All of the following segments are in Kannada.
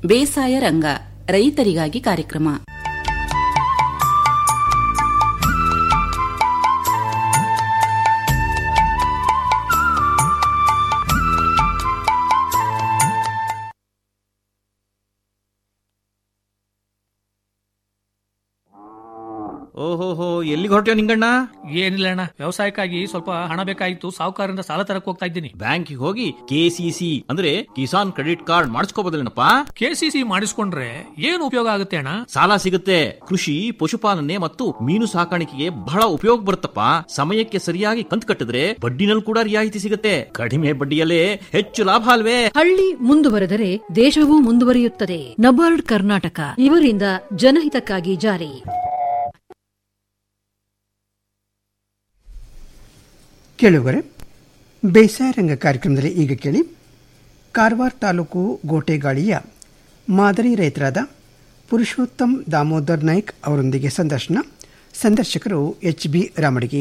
ಬೇಸಾಯ ರಂಗ ರೈತರಿಗಾಗಿ ಕಾರ್ಯಕ್ರಮ ಓಹೋಹೋ ಎಲ್ಲಿಗೆ ಹೊರಟ್ಯೋ ನಿಂಗಣ್ಣ ಏನಿಲ್ಲ ಅಣ್ಣ ವ್ಯವಸಾಯಕ್ಕಾಗಿ ಸ್ವಲ್ಪ ಹಣ ಬೇಕಾಗಿತ್ತು ಸಾಹುಕಾರರಿಂದ ಸಾಲ ತರಕ್ ಹೋಗ್ತಾ ಇದ್ದೀನಿ ಬ್ಯಾಂಕಿಗೆ ಹೋಗಿ ಕೆಸಿಸಿ ಅಂದ್ರೆ ಕಿಸಾನ್ ಕ್ರೆಡಿಟ್ ಕಾರ್ಡ್ ಮಾಡಿಸ್ಕೋಬೋದಲ್ಲೇನಪ್ಪ ಕೆಸಿಸಿ ಮಾಡಿಸ್ಕೊಂಡ್ರೆ ಏನು ಉಪಯೋಗ ಆಗುತ್ತೆ ಅಣ್ಣ ಸಾಲ ಸಿಗುತ್ತೆ ಕೃಷಿ ಪಶುಪಾಲನೆ ಮತ್ತು ಮೀನು ಸಾಕಾಣಿಕೆಗೆ ಬಹಳ ಉಪಯೋಗ ಬರುತ್ತಪ್ಪ ಸಮಯಕ್ಕೆ ಸರಿಯಾಗಿ ಕಂತು ಕಟ್ಟಿದ್ರೆ ಬಡ್ಡಿನಲ್ಲಿ ಕೂಡ ರಿಯಾಯಿತಿ ಸಿಗುತ್ತೆ ಕಡಿಮೆ ಬಡ್ಡಿಯಲ್ಲೇ ಹೆಚ್ಚು ಲಾಭ ಅಲ್ವೇ ಹಳ್ಳಿ ಮುಂದುವರೆದರೆ ದೇಶವೂ ಮುಂದುವರಿಯುತ್ತದೆ ನಬಾರ್ಡ್ ಕರ್ನಾಟಕ ಇವರಿಂದ ಜನಹಿತಕ್ಕಾಗಿ ಜಾರಿ ಕೇಳುವರೆ ಬೇಸಾಯ ರಂಗ ಕಾರ್ಯಕ್ರಮದಲ್ಲಿ ಈಗ ಕೇಳಿ ಕಾರವಾರ ತಾಲೂಕು ಗೋಟೆಗಾಳಿಯ ಮಾದರಿ ರೈತರಾದ ಪುರುಷೋತ್ತಮ್ ದಾಮೋದರ್ ನಾಯ್ಕ್ ಅವರೊಂದಿಗೆ ಸಂದರ್ಶನ ಸಂದರ್ಶಕರು ಎಚ್ ಬಿ ರಾಮಡಿಗೆ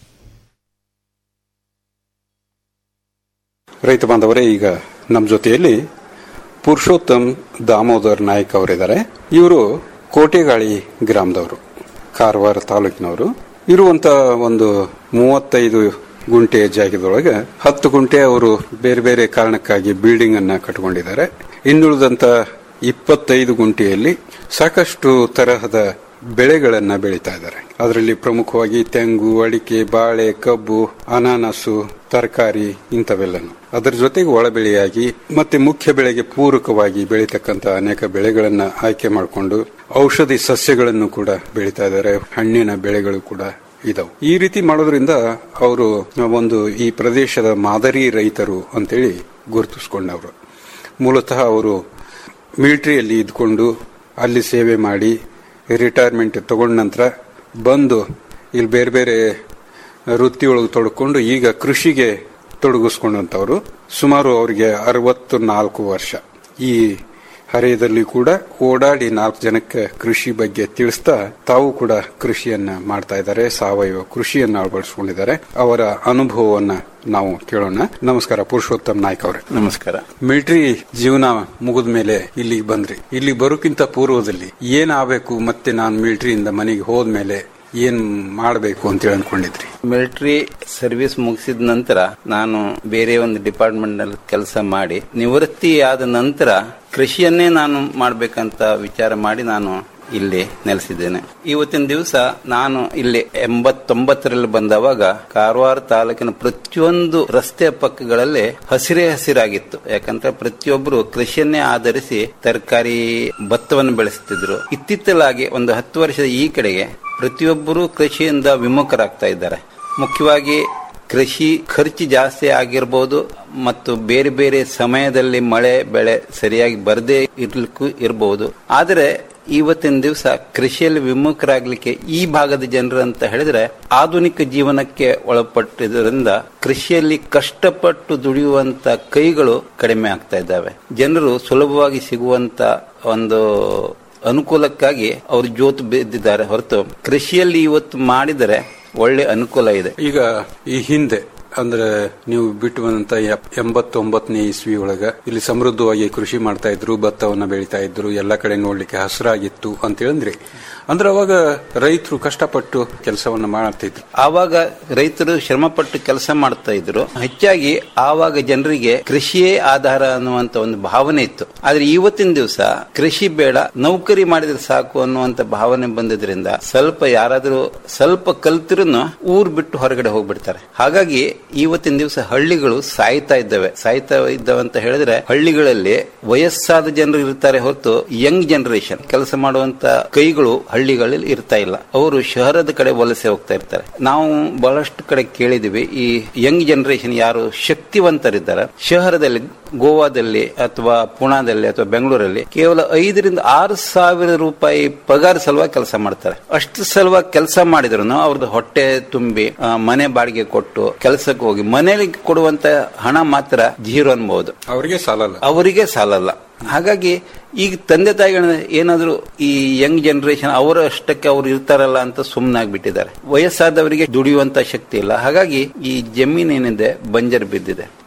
ರೈತ ಬಾಂಧವರೇ ಈಗ ನಮ್ಮ ಜೊತೆಯಲ್ಲಿ ಪುರುಷೋತ್ತಮ್ ದಾಮೋದರ್ ನಾಯ್ಕ್ ಅವರಿದ್ದಾರೆ ಇವರು ಕೋಟೆಗಾಳಿ ಗ್ರಾಮದವರು ಕಾರವಾರ ತಾಲೂಕಿನವರು ಇರುವಂತ ಒಂದು ಮೂವತ್ತೈದು ಗುಂಟೆ ಜಾಗದೊಳಗೆ ಹತ್ತು ಗುಂಟೆ ಅವರು ಬೇರೆ ಬೇರೆ ಕಾರಣಕ್ಕಾಗಿ ಬಿಲ್ಡಿಂಗ್ ಅನ್ನ ಕಟ್ಕೊಂಡಿದ್ದಾರೆ ಇನ್ನುಳಿದಂತ ಇಪ್ಪತ್ತೈದು ಗುಂಟೆಯಲ್ಲಿ ಸಾಕಷ್ಟು ತರಹದ ಬೆಳೆಗಳನ್ನ ಬೆಳೀತಾ ಇದ್ದಾರೆ ಅದರಲ್ಲಿ ಪ್ರಮುಖವಾಗಿ ತೆಂಗು ಅಡಿಕೆ ಬಾಳೆ ಕಬ್ಬು ಅನಾನಸು ತರಕಾರಿ ಇಂಥವೆಲ್ಲನು ಅದರ ಜೊತೆಗೆ ಒಳಬೆಳೆಯಾಗಿ ಮತ್ತೆ ಮುಖ್ಯ ಬೆಳೆಗೆ ಪೂರಕವಾಗಿ ಬೆಳೀತಕ್ಕಂತ ಅನೇಕ ಬೆಳೆಗಳನ್ನ ಆಯ್ಕೆ ಮಾಡಿಕೊಂಡು ಔಷಧಿ ಸಸ್ಯಗಳನ್ನು ಕೂಡ ಬೆಳೀತಾ ಇದ್ದಾರೆ ಹಣ್ಣಿನ ಬೆಳೆಗಳು ಕೂಡ ಇದಾವೆ ಈ ರೀತಿ ಮಾಡೋದ್ರಿಂದ ಅವರು ಒಂದು ಈ ಪ್ರದೇಶದ ಮಾದರಿ ರೈತರು ಅಂತೇಳಿ ಗುರುತಿಸ್ಕೊಂಡವರು ಮೂಲತಃ ಅವರು ಮಿಲಿಟರಿಯಲ್ಲಿ ಇದ್ಕೊಂಡು ಅಲ್ಲಿ ಸೇವೆ ಮಾಡಿ ರಿಟೈರ್ಮೆಂಟ್ ತಗೊಂಡ ನಂತರ ಬಂದು ಇಲ್ಲಿ ಬೇರೆ ಬೇರೆ ವೃತ್ತಿಯೊಳಗೆ ತೊಡ್ಕೊಂಡು ಈಗ ಕೃಷಿಗೆ ತೊಡಗಿಸ್ಕೊಂಡಂತವರು ಸುಮಾರು ಅವರಿಗೆ ಅರವತ್ತು ನಾಲ್ಕು ವರ್ಷ ಈ ಹರೆಯದಲ್ಲಿ ಕೂಡ ಓಡಾಡಿ ನಾಲ್ಕು ಜನಕ್ಕೆ ಕೃಷಿ ಬಗ್ಗೆ ತಿಳಿಸ್ತಾ ತಾವು ಕೂಡ ಕೃಷಿಯನ್ನ ಮಾಡ್ತಾ ಇದ್ದಾರೆ ಸಾವಯವ ಕೃಷಿಯನ್ನ ಅಳವಡಿಸಿಕೊಂಡಿದ್ದಾರೆ ಅವರ ಅನುಭವವನ್ನ ನಾವು ಕೇಳೋಣ ನಮಸ್ಕಾರ ಪುರುಷೋತ್ತಮ್ ನಾಯ್ಕ ಅವರೇ ನಮಸ್ಕಾರ ಮಿಲಿಟರಿ ಜೀವನ ಮುಗಿದ ಮೇಲೆ ಇಲ್ಲಿಗೆ ಬಂದ್ರಿ ಇಲ್ಲಿ ಬರೋಕ್ಕಿಂತ ಪೂರ್ವದಲ್ಲಿ ಏನ್ ಆಗ್ಬೇಕು ಮತ್ತೆ ನಾನು ಮಿಲಿಟರಿಯಿಂದ ಮನೆಗೆ ಹೋದ್ಮೇಲೆ ಏನ್ ಮಾಡಬೇಕು ಅಂತ ಹೇಳಿ ಅನ್ಕೊಂಡಿದ್ರಿ ಮಿಲಿಟರಿ ಸರ್ವಿಸ್ ಮುಗಿಸಿದ ನಂತರ ನಾನು ಬೇರೆ ಒಂದು ಡಿಪಾರ್ಟ್ಮೆಂಟ್ ನಲ್ಲಿ ಕೆಲಸ ಮಾಡಿ ನಿವೃತ್ತಿ ಆದ ನಂತರ ಕೃಷಿಯನ್ನೇ ನಾನು ಮಾಡ್ಬೇಕಂತ ವಿಚಾರ ಮಾಡಿ ನಾನು ಇಲ್ಲಿ ನೆಲೆಸಿದ್ದೇನೆ ಇವತ್ತಿನ ದಿವಸ ನಾನು ಇಲ್ಲಿ ಎಂಬತ್ತೊಂಬತ್ತರಲ್ಲಿ ಬಂದವಾಗ ಕಾರವಾರ ತಾಲೂಕಿನ ಪ್ರತಿಯೊಂದು ರಸ್ತೆ ಪಕ್ಕಗಳಲ್ಲಿ ಹಸಿರೇ ಹಸಿರಾಗಿತ್ತು ಯಾಕಂದ್ರೆ ಪ್ರತಿಯೊಬ್ಬರು ಕೃಷಿಯನ್ನೇ ಆಧರಿಸಿ ತರಕಾರಿ ಭತ್ತವನ್ನು ಬೆಳೆಸುತ್ತಿದ್ರು ಇತ್ತಿತ್ತಲಾಗಿ ಒಂದು ಹತ್ತು ವರ್ಷದ ಈ ಕಡೆಗೆ ಪ್ರತಿಯೊಬ್ಬರು ಕೃಷಿಯಿಂದ ವಿಮುಖರಾಗ್ತಾ ಇದ್ದಾರೆ ಮುಖ್ಯವಾಗಿ ಕೃಷಿ ಖರ್ಚು ಜಾಸ್ತಿ ಆಗಿರ್ಬೋದು ಮತ್ತು ಬೇರೆ ಬೇರೆ ಸಮಯದಲ್ಲಿ ಮಳೆ ಬೆಳೆ ಸರಿಯಾಗಿ ಬರದೇ ಇರ್ಲಿಕ್ಕೂ ಇರಬಹುದು ಆದರೆ ಇವತ್ತಿನ ದಿವಸ ಕೃಷಿಯಲ್ಲಿ ವಿಮುಖರಾಗ್ಲಿಕ್ಕೆ ಈ ಭಾಗದ ಜನರು ಅಂತ ಹೇಳಿದ್ರೆ ಆಧುನಿಕ ಜೀವನಕ್ಕೆ ಒಳಪಟ್ಟಿದ್ದರಿಂದ ಕೃಷಿಯಲ್ಲಿ ಕಷ್ಟಪಟ್ಟು ದುಡಿಯುವಂತ ಕೈಗಳು ಕಡಿಮೆ ಆಗ್ತಾ ಇದ್ದಾವೆ ಜನರು ಸುಲಭವಾಗಿ ಸಿಗುವಂತ ಒಂದು ಅನುಕೂಲಕ್ಕಾಗಿ ಅವರು ಜೋತು ಬಿದ್ದಿದ್ದಾರೆ ಹೊರತು ಕೃಷಿಯಲ್ಲಿ ಇವತ್ತು ಮಾಡಿದರೆ ಒಳ್ಳೆ ಅನುಕೂಲ ಇದೆ ಈಗ ಈ ಹಿಂದೆ ಅಂದ್ರೆ ನೀವು ಬಿಟ್ಟು ಬಂದಂತ ಎಂಬತ್ತೊಂಬತ್ತನೇ ಇಸ್ವಿ ಒಳಗ ಇಲ್ಲಿ ಸಮೃದ್ಧವಾಗಿ ಕೃಷಿ ಮಾಡ್ತಾ ಇದ್ರು ಭತ್ತವನ್ನ ಬೆಳಿತಾ ಇದ್ರು ಎಲ್ಲ ಕಡೆ ನೋಡ್ಲಿಕ್ಕೆ ಹಸಿರಾಗಿತ್ತು ಅಂತ ಹೇಳಿದ್ರಿ ಅಂದ್ರೆ ಅವಾಗ ರೈತರು ಕಷ್ಟಪಟ್ಟು ಕೆಲಸವನ್ನ ಮಾಡ್ತಿದ್ರು ಆವಾಗ ರೈತರು ಶ್ರಮಪಟ್ಟು ಕೆಲಸ ಮಾಡ್ತಾ ಇದ್ರು ಹೆಚ್ಚಾಗಿ ಆವಾಗ ಜನರಿಗೆ ಕೃಷಿಯೇ ಆಧಾರ ಅನ್ನುವಂತ ಒಂದು ಭಾವನೆ ಇತ್ತು ಆದ್ರೆ ಇವತ್ತಿನ ದಿವಸ ಕೃಷಿ ಬೇಡ ನೌಕರಿ ಮಾಡಿದ್ರೆ ಸಾಕು ಅನ್ನುವಂತ ಭಾವನೆ ಬಂದಿದ್ರಿಂದ ಸ್ವಲ್ಪ ಯಾರಾದ್ರೂ ಸ್ವಲ್ಪ ಕಲ್ತಿರೂ ಊರ್ ಬಿಟ್ಟು ಹೊರಗಡೆ ಹೋಗ್ಬಿಡ್ತಾರೆ ಹಾಗಾಗಿ ಇವತ್ತಿನ ದಿವಸ ಹಳ್ಳಿಗಳು ಸಾಯ್ತಾ ಇದ್ದಾವೆ ಸಾಯ್ತಾ ಇದ್ದಾವೆ ಅಂತ ಹೇಳಿದ್ರೆ ಹಳ್ಳಿಗಳಲ್ಲಿ ವಯಸ್ಸಾದ ಜನರು ಇರ್ತಾರೆ ಹೊರತು ಯಂಗ್ ಜನರೇಷನ್ ಕೆಲಸ ಮಾಡುವಂತ ಕೈಗಳು ಹಳ್ಳಿಗಳಲ್ಲಿ ಇರ್ತಾ ಇಲ್ಲ ಅವರು ಶಹರದ ಕಡೆ ವಲಸೆ ಹೋಗ್ತಾ ಇರ್ತಾರೆ ನಾವು ಬಹಳಷ್ಟು ಕಡೆ ಕೇಳಿದಿವಿ ಈ ಯಂಗ್ ಜನರೇಷನ್ ಯಾರು ಶಕ್ತಿವಂತರಿದ್ದಾರೆ ಶಹರದಲ್ಲಿ ಗೋವಾದಲ್ಲಿ ಅಥವಾ ಪುಣಾದಲ್ಲಿ ಅಥವಾ ಬೆಂಗಳೂರಲ್ಲಿ ಕೇವಲ ಐದರಿಂದ ಆರು ಸಾವಿರ ರೂಪಾಯಿ ಪಗಾರ ಸಲುವಾಗಿ ಕೆಲಸ ಮಾಡ್ತಾರೆ ಅಷ್ಟು ಸಲುವಾಗಿ ಕೆಲಸ ಮಾಡಿದ್ರು ಅವ್ರದ್ದು ಹೊಟ್ಟೆ ತುಂಬಿ ಆ, ಮನೆ ಬಾಡಿಗೆ ಕೊಟ್ಟು ಕೆಲಸಕ್ಕೆ ಹೋಗಿ ಮನೇಲಿ ಕೊಡುವಂತ ಹಣ ಮಾತ್ರ ಜೀರೋ ಅನ್ಬಹುದು ಅವರಿಗೆ ಸಾಲಲ್ಲ ಅವರಿಗೆ ಸಾಲಲ್ಲ ಹಾಗಾಗಿ ಈಗ ತಂದೆ ತಾಯಿಗಳ ಏನಾದ್ರು ಈ ಯಂಗ್ ಜನರೇಷನ್ ಅವರ ಅಷ್ಟಕ್ಕೆ ಅವ್ರು ಇರ್ತಾರಲ್ಲ ಅಂತ ಸುಮ್ಮನಾಗ್ಬಿಟ್ಟಿದ್ದಾರೆ ವಯಸ್ಸಾದವರಿಗೆ ದುಡಿಯುವಂತ ಶಕ್ತಿ ಇಲ್ಲ ಹಾಗಾಗಿ ಈ ಜಮೀನ್ ಏನಿದೆ ಬಂಜರ್ ಬಿದ್ದಿದೆ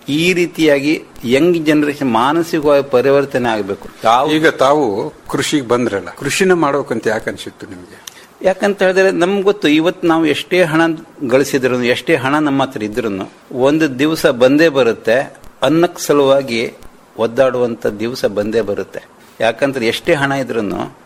ಈ ರೀತಿಯಾಗಿ ಯಂಗ್ ಜನರೇಷನ್ ಮಾನಸಿಕವಾಗಿ ಪರಿವರ್ತನೆ ಆಗಬೇಕು ತಾವು ಈಗ ತಾವು ಕೃಷಿಗೆ ಬಂದ್ರಲ್ಲ ಕೃಷಿನ ಮಾಡ್ಬೇಕಂತ ಯಾಕೆ ಅನ್ಸಿತ್ತು ನಿಮಗೆ ಯಾಕಂತ ಹೇಳಿದ್ರೆ ನಮ್ಗೆ ಗೊತ್ತು ಇವತ್ತು ನಾವು ಎಷ್ಟೇ ಹಣ ಗಳಿಸಿದ್ರು ಎಷ್ಟೇ ಹಣ ನಮ್ಮ ಹತ್ರ ಇದ್ರು ಒಂದು ದಿವಸ ಬಂದೇ ಬರುತ್ತೆ ಅನ್ನಕ್ಕೆ ಸಲುವಾಗಿ ಒದ್ದಾಡುವಂತ ದಿವಸ ಬಂದೇ ಬರುತ್ತೆ ಯಾಕಂದ್ರೆ ಎಷ್ಟೇ ಹಣ ಇದ್ರು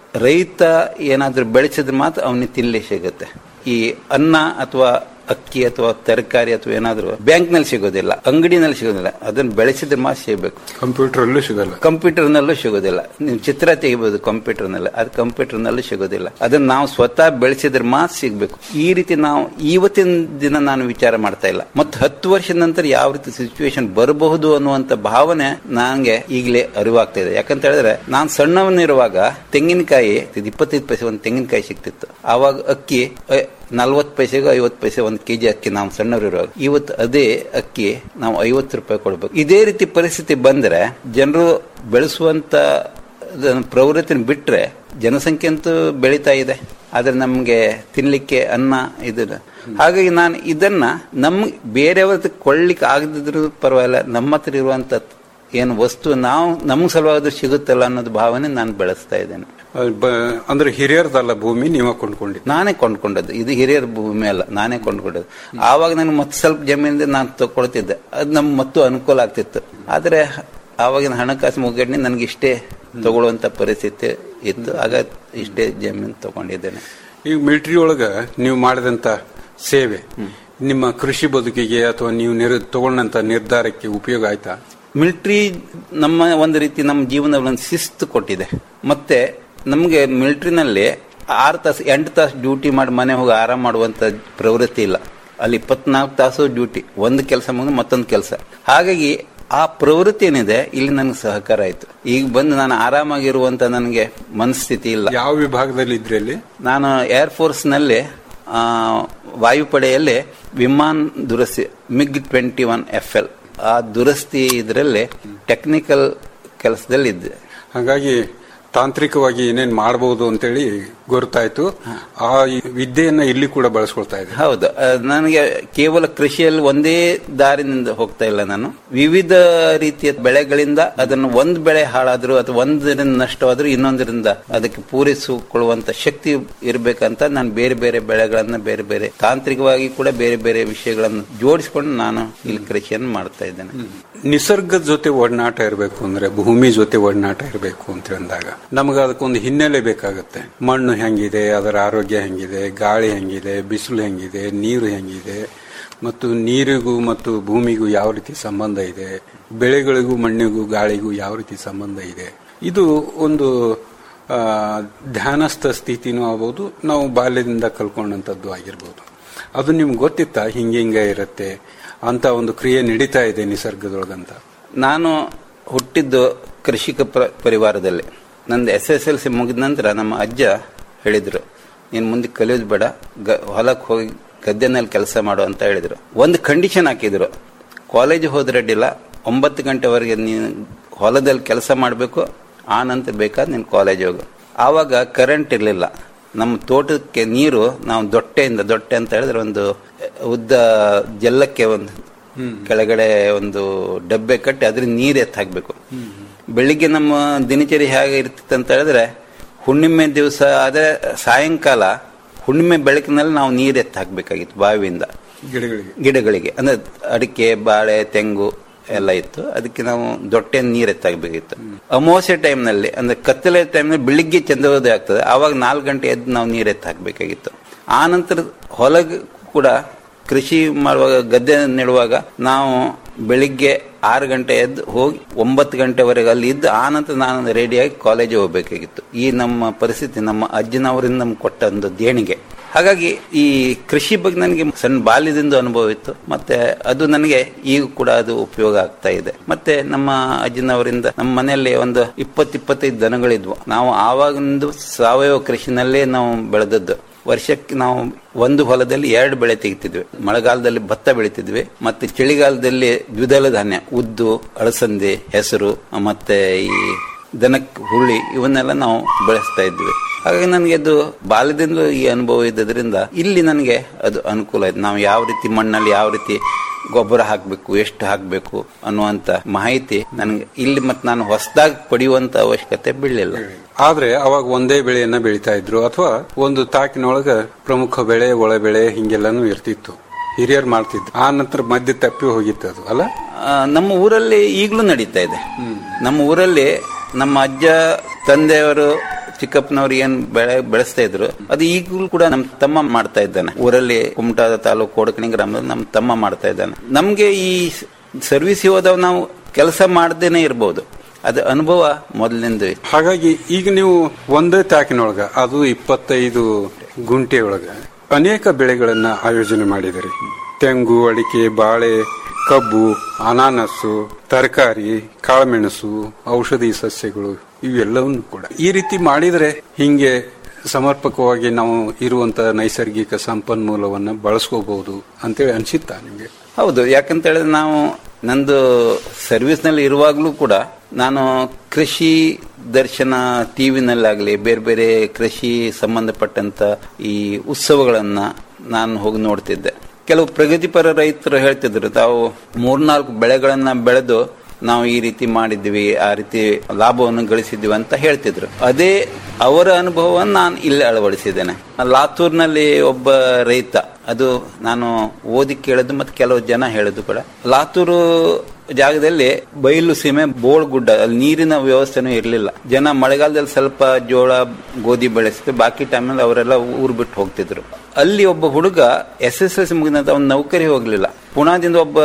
ರೈತ ಏನಾದ್ರೂ ಬೆಳೆಸಿದ್ರೆ ಮಾತ್ರ ಅವನಿಗೆ ತಿನ್ಲಿ ಸಿಗುತ್ತೆ ಈ ಅನ್ನ ಅಥವಾ ಅಕ್ಕಿ ಅಥವಾ ತರಕಾರಿ ಅಥವಾ ಏನಾದ್ರೂ ಬ್ಯಾಂಕ್ ನಲ್ಲಿ ಸಿಗೋದಿಲ್ಲ ಅಂಗಡಿನಲ್ಲಿ ಸಿಗೋದಿಲ್ಲ ಅದನ್ನ ಬೆಳೆಸಿದ್ರೆ ಮಾತ್ರ ಸಿಗಬೇಕು ಕಂಪ್ಯೂಟರ್ ಅಲ್ಲೂ ಸಿಗಲ್ಲ ಕಂಪ್ಯೂಟರ್ ನಲ್ಲೂ ಸಿಗೋದಿಲ್ಲ ನೀವು ಚಿತ್ರ ತೆಗಿಬಹುದು ಕಂಪ್ಯೂಟರ್ ನಲ್ಲಿ ಅದು ಕಂಪ್ಯೂಟರ್ ನಲ್ಲೂ ಸಿಗೋದಿಲ್ಲ ಅದನ್ನ ನಾವು ಸ್ವತಃ ಬೆಳೆಸಿದ್ರೆ ಮಾತ್ರ ಸಿಗ್ಬೇಕು ಈ ರೀತಿ ನಾವು ಇವತ್ತಿನ ದಿನ ನಾನು ವಿಚಾರ ಮಾಡ್ತಾ ಇಲ್ಲ ಮತ್ತೆ ಹತ್ತು ವರ್ಷದ ನಂತರ ಯಾವ ರೀತಿ ಸಿಚುವೇಶನ್ ಬರಬಹುದು ಅನ್ನುವಂತ ಭಾವನೆ ನಂಗೆ ಈಗಲೇ ಅರಿವಾಗ್ತಾ ಇದೆ ಯಾಕಂತ ಹೇಳಿದ್ರೆ ನಾನು ಸಣ್ಣವನಿರುವಾಗ ತೆಂಗಿನಕಾಯಿ ಇಪ್ಪತ್ತೈದು ಪೈಸೆ ಒಂದು ತೆಂಗಿನಕಾಯಿ ಸಿಕ್ತಿತ್ತು ಆವಾಗ ಅಕ್ಕಿ ನಲ್ವತ್ತು ಪೈಸೆಗೂ ಐವತ್ತು ಪೈಸೆ ಒಂದು ಕೆಜಿ ಅಕ್ಕಿ ನಾವು ಸಣ್ಣವರಿರುವಾಗ ಇವತ್ತು ಅದೇ ಅಕ್ಕಿ ನಾವು ಐವತ್ತು ರೂಪಾಯಿ ಕೊಡ್ಬೇಕು ಇದೇ ರೀತಿ ಪರಿಸ್ಥಿತಿ ಬಂದ್ರೆ ಜನರು ಬೆಳೆಸುವಂತ ಅದನ್ನ ಪ್ರವೃತ್ತಿನ ಬಿಟ್ರೆ ಜನಸಂಖ್ಯೆ ಅಂತೂ ಬೆಳೀತಾ ಇದೆ ಆದ್ರೆ ನಮ್ಗೆ ತಿನ್ಲಿಕ್ಕೆ ಅನ್ನ ಇದನ್ನ ಹಾಗಾಗಿ ನಾನು ಇದನ್ನ ನಮ್ ಬೇರೆಯವ್ರ ಹತ್ರ ಕೊಳ್ಳಿಕ್ಕೆ ಆಗದಿದ್ರು ಪರವಾಗಿಲ್ಲ ನಮ್ಮ ಹತ್ರ ಇರುವಂತ ಏನು ವಸ್ತು ನಾವು ನಮ್ಗೆ ಸಲುವಾಗಿ ಸಿಗುತ್ತಲ್ಲ ಅನ್ನೋದು ಭಾವನೆ ನಾನು ಬೆಳೆಸ್ತಾ ಇದ್ದೇನೆ ಅಹ್, ಬ- ಅಂದ್ರೆ ಹಿರಿಯರ್ದಲ್ಲ ಭೂಮಿ ನೀವ ಕೊಂಡ್ಕೊಂಡಿದ್ದು ನಾನೇ ಕೊಂಡ್ಕೊಂಡದ್ದು ಇದು ಹಿರಿಯರ ಭೂಮಿ ಅಲ್ಲ ನಾನೇ ಕೊಂಡ್ಕೊಂಡದ್ದು ಆವಾಗ ನನಗೆ ಮತ್ತೆ ಸ್ವಲ್ಪ ಜಮೀನಿಂದ ನಾನು ತಗೊಳ್ತಿದ್ದೆ ಅದು ನಮ್ಗೆ ಮತ್ತು ಅನುಕೂಲ ಆಗ್ತಿತ್ತು ಆದ್ರೆ ಆವಾಗಿನ ಹಣಕಾಸು ಮುಗ್ಗಡ್ನೆ ನನಗೆ ಇಷ್ಟೇ ತಗೊಳ್ಳುವಂತ ಪರಿಸ್ಥಿತಿ ಇತ್ತು ಆಗ ಇಷ್ಟೇ ಜಮೀನು ತಗೊಂಡಿದ್ದೇನೆ ಈಗ ಮಿಲಿಟರಿ ಒಳಗ ನೀವು ಮಾಡಿದಂತ ಸೇವೆ ನಿಮ್ಮ ಕೃಷಿ ಬದುಕಿಗೆ ಅಥವಾ ನೀವು ನಿರ್ ತಗೊಂಡಂತ ನಿರ್ಧಾರಕ್ಕೆ ಉಪಯೋಗ ಆಯ್ತಾ ಮಿಲಿಟ್ರಿ ನಮ್ಮ ಒಂದು ರೀತಿ ನಮ್ಮ ಜೀವನದಲ್ಲಿ ಒಂದು ಶಿಸ್ತು ಕೊಟ್ಟಿದೆ ಮತ್ತೆ ನಮಗೆ ಮಿಲಿಟ್ರಿನಲ್ಲಿ ಆರು ತಾಸು ಎಂಟು ತಾಸು ಡ್ಯೂಟಿ ಮಾಡಿ ಮನೆ ಹೋಗಿ ಆರಾಮ್ ಮಾಡುವಂತ ಪ್ರವೃತ್ತಿ ಇಲ್ಲ ಅಲ್ಲಿ ಇಪ್ಪತ್ನಾಲ್ಕು ತಾಸು ಡ್ಯೂಟಿ ಒಂದು ಕೆಲಸ ಮುಗಿದು ಮತ್ತೊಂದು ಕೆಲಸ ಹಾಗಾಗಿ ಆ ಪ್ರವೃತ್ತಿ ಏನಿದೆ ಇಲ್ಲಿ ನನಗೆ ಸಹಕಾರ ಆಯ್ತು ಈಗ ಬಂದು ನಾನು ಆರಾಮಾಗಿರುವಂತ ನನಗೆ ಮನಸ್ಥಿತಿ ಇಲ್ಲ ಯಾವ ವಿಭಾಗದಲ್ಲಿ ಇದ್ರಿ ಅಲ್ಲಿ ನಾನು ಏರ್ ಫೋರ್ಸ್ ನಲ್ಲಿ ಆ, ವಾಯುಪಡೆಯಲ್ಲಿ ವಿಮಾನ ದುರಸ್ತಿ MiG twenty one F L ಆ ದುರಸ್ತಿ ಇದರಲ್ಲಿ ಟೆಕ್ನಿಕಲ್ ಕೆಲಸದಲ್ಲಿ ಇದ್ದೆ ಹಾಗಾಗಿ ತಾಂತ್ರಿಕವಾಗಿ ಏನೇನ್ ಮಾಡಬಹುದು ಅಂತೇಳಿ ಗೊತ್ತಾಯ್ತು ಆ ವಿದ್ಯೆಯನ್ನ ಇಲ್ಲಿ ಕೂಡ ಬಳಸ್ಕೊಳ್ತಾ ಇದೆ ಹೌದು ಆ, ನನಗೆ ಕೇವಲ ಕೃಷಿಯಲ್ಲಿ ಒಂದೇ ದಾರಿನಿಂದ ಹೋಗ್ತಾ ಇಲ್ಲ ನಾನು ವಿವಿಧ ರೀತಿಯ ಬೆಳೆಗಳಿಂದ ಅದನ್ನು ಒಂದು ಬೆಳೆ ಹಾಳಾದ್ರೂ ಅಥವಾ ಒಂದರಿಂದ ನಷ್ಟವಾದ್ರೂ ಇನ್ನೊಂದರಿಂದ ಅದಕ್ಕೆ ಪೂರೈಸಿಕೊಳ್ಳುವಂತ ಶಕ್ತಿ ಇರಬೇಕಂತ ನಾನು ಬೇರೆ ಬೇರೆ ಬೆಳೆಗಳನ್ನ ಬೇರೆ ಬೇರೆ ತಾಂತ್ರಿಕವಾಗಿ ಕೂಡ ಬೇರೆ ಬೇರೆ ವಿಷಯಗಳನ್ನು ಜೋಡಿಸಿಕೊಂಡು ನಾನು ಇಲ್ಲಿ ಕೃಷಿಯನ್ನು ಮಾಡ್ತಾ ಇದ್ದೇನೆ ನಿಸರ್ಗದ ಜೊತೆ ಒಡನಾಟ ಇರಬೇಕು ಅಂದ್ರೆ ಭೂಮಿ ಜೊತೆ ಒಡನಾಟ ಇರಬೇಕು ಅಂತ ಅಂದಾಗ ನಮಗೆ ಅದಕ್ಕೊಂದು ಹಿನ್ನೆಲೆ ಬೇಕಾಗುತ್ತೆ ಮಣ್ಣು ಹೆಂಗಿದೆ ಅದರ ಆರೋಗ್ಯ ಹೆಂಗಿದೆ ಗಾಳಿ ಹೆಂಗಿದೆ ಬಿಸಿಲು ಹೆಂಗಿದೆ ನೀರು ಹೆಂಗಿದೆ ಮತ್ತು ನೀರಿಗೂ ಮತ್ತು ಭೂಮಿಗೂ ಯಾವ ರೀತಿ ಸಂಬಂಧ ಇದೆ ಬೆಳೆಗಳಿಗೂ ಮಣ್ಣಿಗೂ ಗಾಳಿಗೂ ಯಾವ ರೀತಿ ಸಂಬಂಧ ಇದೆ ಇದು ಒಂದು ಆ, ಧ್ಯಾನಸ್ಥ ಸ್ಥಿತಿನೂ ಆಗ್ಬೋದು ನಾವು ಬಾಲ್ಯದಿಂದ ಕಲ್ಕೊಂಡಂಥದ್ದು ಆಗಿರ್ಬೋದು ಅದು ನಿಮ್ಗೆ ಗೊತ್ತಿತ್ತಾ ಹಿಂಗೆ ಹಿಂಗೆ ಇರುತ್ತೆ ಅಂತ ಒಂದು ಕ್ರಿಯೆ ನಡೀತಾ ಇದೆ ನಿಸರ್ಗದೊಳಗಂತ ನಾನು ಹುಟ್ಟಿದ್ದು ಕೃಷಿಕ ಪ್ರ- ಪರಿವಾರದಲ್ಲಿ ನಂದು ಎಸ್ ಎಸ್ ಎಲ್ ಸಿ ಮುಗಿದ ನಂತರ ನಮ್ಮ ಅಜ್ಜ ಹೇಳಿದ್ರು ನೀನು ಮುಂದೆ ಕಲಿಯೋದು ಬೇಡ ಗ- ಹೊಲಕ್ಕೆ ಹೋಗಿ ಗದ್ದೆನಲ್ಲಿ ಕೆಲಸ ಮಾಡು ಅಂತ ಹೇಳಿದ್ರು ಒಂದು ಕಂಡೀಷನ್ ಹಾಕಿದ್ರು ಕಾಲೇಜ್ ಹೋದ್ರೆ ಅಡ್ಡಿಲ್ಲ ಒಂಬತ್ತು ಗಂಟೆವರೆಗೆ ನೀನು ಹೊಲದಲ್ಲಿ ಕೆಲಸ ಮಾಡಬೇಕು ಆ ನಂತರ ಬೇಕಾದ್ರೆ ನೀನು ಕಾಲೇಜ್ ಹೋಗು ಆವಾಗ ಕರೆಂಟ್ ಇರಲಿಲ್ಲ ನಮ್ಮ ತೋಟಕ್ಕೆ ನೀರು ನಾವು ದೊಟ್ಟೆಯಿಂದ ದೊಟ್ಟೆ ಅಂತ ಹೇಳಿದ್ರೆ ಒಂದು ಉದ್ದ ಜಲ್ಲಕ್ಕೆ ಒಂದು ಕೆಳಗಡೆ ಒಂದು ಡಬ್ಬೆ ಕಟ್ಟಿ ಅದ್ರಿಂದ ನೀರು ಎತ್ತ ಹಾಕ್ಬೇಕು ಬೆಳಿಗ್ಗೆ ನಮ್ಮ ದಿನಚರಿ ಹೇಗೆ ಇರ್ತಿತ್ತು ಅಂತ ಹೇಳಿದ್ರೆ ಹುಣ್ಣಿಮೆ ದಿವಸ ಆದ್ರೆ ಸಾಯಂಕಾಲ ಹುಣ್ಣಿಮೆ ಬೆಳಕಿನಲ್ಲಿ ನಾವು ನೀರು ಎತ್ತ ಹಾಕ್ಬೇಕಾಗಿತ್ತು ಬಾವಿಯಿಂದ ಗಿಡಗಳಿಗೆ ಗಿಡಗಳಿಗೆ ಅಂದ್ರೆ ಅಡಿಕೆ ಬಾಳೆ ತೆಂಗು ಎಲ್ಲ ಇತ್ತು ಅದಕ್ಕೆ ನಾವು ದೊಟ್ಟೆ ನೀರು ಎತ್ತಾಗಬೇಕಿತ್ತು ಅಮಾವಾಸ್ಯೆ ಟೈಮ್ನಲ್ಲಿ ಅಂದ್ರೆ ಕತ್ತಲೆ ಟೈಮ್ನಲ್ಲಿ ಬೆಳಿಗ್ಗೆ ಚಂದ್ರೋದಯ ಆಗ್ತದೆ ಆವಾಗ ನಾಲ್ಕು ಗಂಟೆ ಎದ್ದು ನಾವು ನೀರು ಎತ್ತ ಹಾಕ್ಬೇಕಾಗಿತ್ತು ಆ ನಂತರ ಹೊಲಗ ಕೂಡ ಕೃಷಿ ಮಾಡುವಾಗ ಗದ್ದೆ ನೆಡುವಾಗ ನಾವು ಬೆಳಿಗ್ಗೆ ಆರು ಗಂಟೆ ಎದ್ದು ಹೋಗಿ ಒಂಬತ್ತು ಗಂಟೆವರೆಗೆ ಅಲ್ಲಿ ಇದ್ದು ಆ ನಂತರ ನಾನು ರೆಡಿಯಾಗಿ ಕಾಲೇಜಿಗೆ ಹೋಗ್ಬೇಕಾಗಿತ್ತು ಈ ನಮ್ಮ ಪರಿಸ್ಥಿತಿ ನಮ್ಮ ಅಜ್ಜನವರಿಂದ ನಮ್ಗೆ ಕೊಟ್ಟ ಒಂದು ದೇಣಿಗೆ ಹಾಗಾಗಿ ಈ ಕೃಷಿ ಬಗ್ಗೆ ನನಗೆ ಸಣ್ಣ ಬಾಲ್ಯದಿಂದ ಅನುಭವ ಇತ್ತು ಮತ್ತೆ ಅದು ನನಗೆ ಈಗ ಕೂಡ ಅದು ಉಪಯೋಗ ಆಗ್ತಾ ಇದೆ ಮತ್ತೆ ನಮ್ಮ ಅಜ್ಜನವರಿಂದ ನಮ್ಮ ಮನೆಯಲ್ಲಿ ಒಂದು ಇಪ್ಪತ್ ಇಪ್ಪತ್ತೈದು ದನಗಳಿದ್ವು ನಾವು ಆವಾಗಿಂದು ಸಾವಯವ ಕೃಷಿನಲ್ಲೇ ನಾವು ಬೆಳೆದದ್ದು ವರ್ಷಕ್ಕೆ ನಾವು ಒಂದು ಹೊಲದಲ್ಲಿ ಎರಡು ಬೆಳೆ ತೆಗಿತಿದ್ವಿ ಮಳೆಗಾಲದಲ್ಲಿ ಭತ್ತ ಬೆಳಿತಿದ್ವಿ ಮತ್ತೆ ಚಳಿಗಾಲದಲ್ಲಿ ದ್ವಿದಳ ಧಾನ್ಯ ಉದ್ದು ಅಳಸಂದೆ ಹೆಸರು ಮತ್ತೆ ಈ ದನಕ್ಕೆ ಹುರುಳಿ ಇವನ್ನೆಲ್ಲ ನಾವು ಬೆಳೆಸ್ತಾ ಇದ್ವಿ ಹಾಗಾಗಿ ನನಗೆ ಅದು ಬಾಲ್ಯದಿಂದಲೂ ಈ ಅನುಭವ ಇದ್ದದ್ರಿಂದ ಇಲ್ಲಿ ನನಗೆ ಅದು ಅನುಕೂಲ ಆಯ್ತು ನಾವು ಯಾವ ರೀತಿ ಮಣ್ಣಲ್ಲಿ ಯಾವ ರೀತಿ ಗೊಬ್ಬರ ಹಾಕಬೇಕು ಎಷ್ಟು ಹಾಕಬೇಕು ಅನ್ನುವಂತ ಮಾಹಿತಿ ನನಗೆ ಇಲ್ಲಿ ಮತ್ತೆ ನಾನು ಹೊಸದಾಗಿ ಪಡೆಯುವಂತ ಅವಶ್ಯಕತೆ ಬೀಳಲಿಲ್ಲ ಆದ್ರೆ ಅವಾಗ ಒಂದೇ ಬೆಳೆಯನ್ನ ಬೆಳಿತಾ ಇದ್ರು ಅಥವಾ ಒಂದು ತಾಕಿನೊಳಗ ಪ್ರಮುಖ ಬೆಳೆ ಒಳ ಬೆಳೆ ಹಿಂಗೆಲ್ಲಾನು ಇರ್ತಿತ್ತು ಹಿರಿಯರು ಮಾಡ್ತಿದ್ರು ಆ ನಂತರ ಮಧ್ಯೆ ತಪ್ಪಿ ಹೋಗಿತ್ತು ಅದು ಅಲ್ಲ ಆ, ನಮ್ಮ ಊರಲ್ಲಿ ಈಗಲೂ ನಡೀತಾ ಇದೆ ನಮ್ಮ ಊರಲ್ಲಿ ನಮ್ಮ ಅಜ್ಜ ತಂದೆಯವರು ಚಿಕ್ಕಪ್ಪನವ್ರು ಏನ್ ಬೆಳೆ ಬೆಳೆಸ್ತಾ ಇದ್ರು ಅದು ಈಗಲೂ ಕೂಡ ನಮ್ಮ ತಮ್ಮ ಮಾಡ್ತಾ ಇದ್ದಾನೆ ಊರಲ್ಲಿ ಕುಮಟಾದ ತಾಲೂಕು ಕೋಡಕಣಿ ಗ್ರಾಮದಲ್ಲಿ ನಮ್ಮ ತಮ್ಮ ಮಾಡ್ತಾ ಇದ್ದಾನೆ ನಮ್ಗೆ ಈ ಸರ್ವಿಸ್ ಹೋದವ್ ನಾವು ಕೆಲಸ ಮಾಡದೇನೆ ಇರ್ಬೋದು ಅದು ಅನುಭವ ಮೊದಲಿಂದ ಹಾಗಾಗಿ ಈಗ ನೀವು ಒಂದೇ ತಾಕಿನೊಳಗ ಅದು ಇಪ್ಪತ್ತೈದು ಗುಂಟೆ ಒಳಗ ಅನೇಕ ಬೆಳೆಗಳನ್ನ ಆಯೋಜನೆ ಮಾಡಿದಿರಿ ತೆಂಗು ಅಡಿಕೆ ಬಾಳೆ ಕಬ್ಬು ಅನಾನಸ್ಸು ತರಕಾರಿ ಕಾಳುಮೆಣಸು ಔಷಧಿ ಸಸ್ಯಗಳು ಇವೆಲ್ಲವನ್ನು ಕೂಡ ಈ ರೀತಿ ಮಾಡಿದ್ರೆ ಹಿಂಗೆ ಸಮರ್ಪಕವಾಗಿ ನಾವು ಇರುವಂತ ನೈಸರ್ಗಿಕ ಸಂಪನ್ಮೂಲವನ್ನ ಬಳಸ್ಕೋಬಹುದು ಅಂತೇಳಿ ಅನ್ಸಿತ್ತಾ ನಿಮ್ಗೆ ಹೌದು ಯಾಕಂತ ಹೇಳಿದ್ರೆ ನಾವು ನಂದು ಸರ್ವಿಸ್ ನಲ್ಲಿ ಇರುವಾಗಲೂ ಕೂಡ ನಾನು ಕೃಷಿ ದರ್ಶನ ಟಿವಿನಲ್ಲಾಗಲಿ ಬೇರೆ ಬೇರೆ ಕೃಷಿ ಸಂಬಂಧಪಟ್ಟಂತ ಈ ಉತ್ಸವಗಳನ್ನ ನಾನು ಹೋಗಿ ನೋಡ್ತಿದ್ದೆ ಕೆಲವು ಪ್ರಗತಿಪರ ರೈತರು ಹೇಳ್ತಿದ್ರು ತಾವು ಮೂರ್ನಾಲ್ಕು ಬೆಳೆಗಳನ್ನ ಬೆಳೆದು ನಾವು ಈ ರೀತಿ ಮಾಡಿದ್ವಿ ಆ ರೀತಿ ಲಾಭವನ್ನು ಗಳಿಸಿದ್ವಿ ಅಂತ ಹೇಳ್ತಿದ್ರು ಅದೇ ಅವರ ಅನುಭವವನ್ನು ನಾನು ಇಲ್ಲಿ ಅಳವಡಿಸಿದ್ದೇನೆ ಲಾತೂರ್ನಲ್ಲಿ ಒಬ್ಬ ರೈತ ಅದು ನಾನು ಓದಿ ಕೇಳಿದ್ದು ಮತ್ತೆ ಕೆಲವು ಜನ ಹೇಳಿದ್ದು ಕೂಡ ಲಾತೂರು ಜಾಗದಲ್ಲಿ ಬಯಲು ಸೀಮೆ ಬೋಳ್ ಗುಡ್ಡ ಅಲ್ಲಿ ನೀರಿನ ವ್ಯವಸ್ಥೆನೂ ಇರಲಿಲ್ಲ ಜನ ಮಳೆಗಾಲದಲ್ಲಿ ಸ್ವಲ್ಪ ಜೋಳ ಗೋಧಿ ಬೆಳೆಸಿದ್ರು ಬಾಕಿ ಟೈಮಲ್ಲಿ ಅವರೆಲ್ಲ ಊರು ಬಿಟ್ಟು ಹೋಗ್ತಿದ್ರು ಅಲ್ಲಿ ಒಬ್ಬ ಹುಡುಗ ಎಸ್ ಎಸ್ ಎಲ್ ಸಿ ಮುಗಿದಂತ ಅವ್ನು ನೌಕರಿ ಹೋಗ್ಲಿಲ್ಲ ಪುಣಾದಿಂದ ಒಬ್ಬ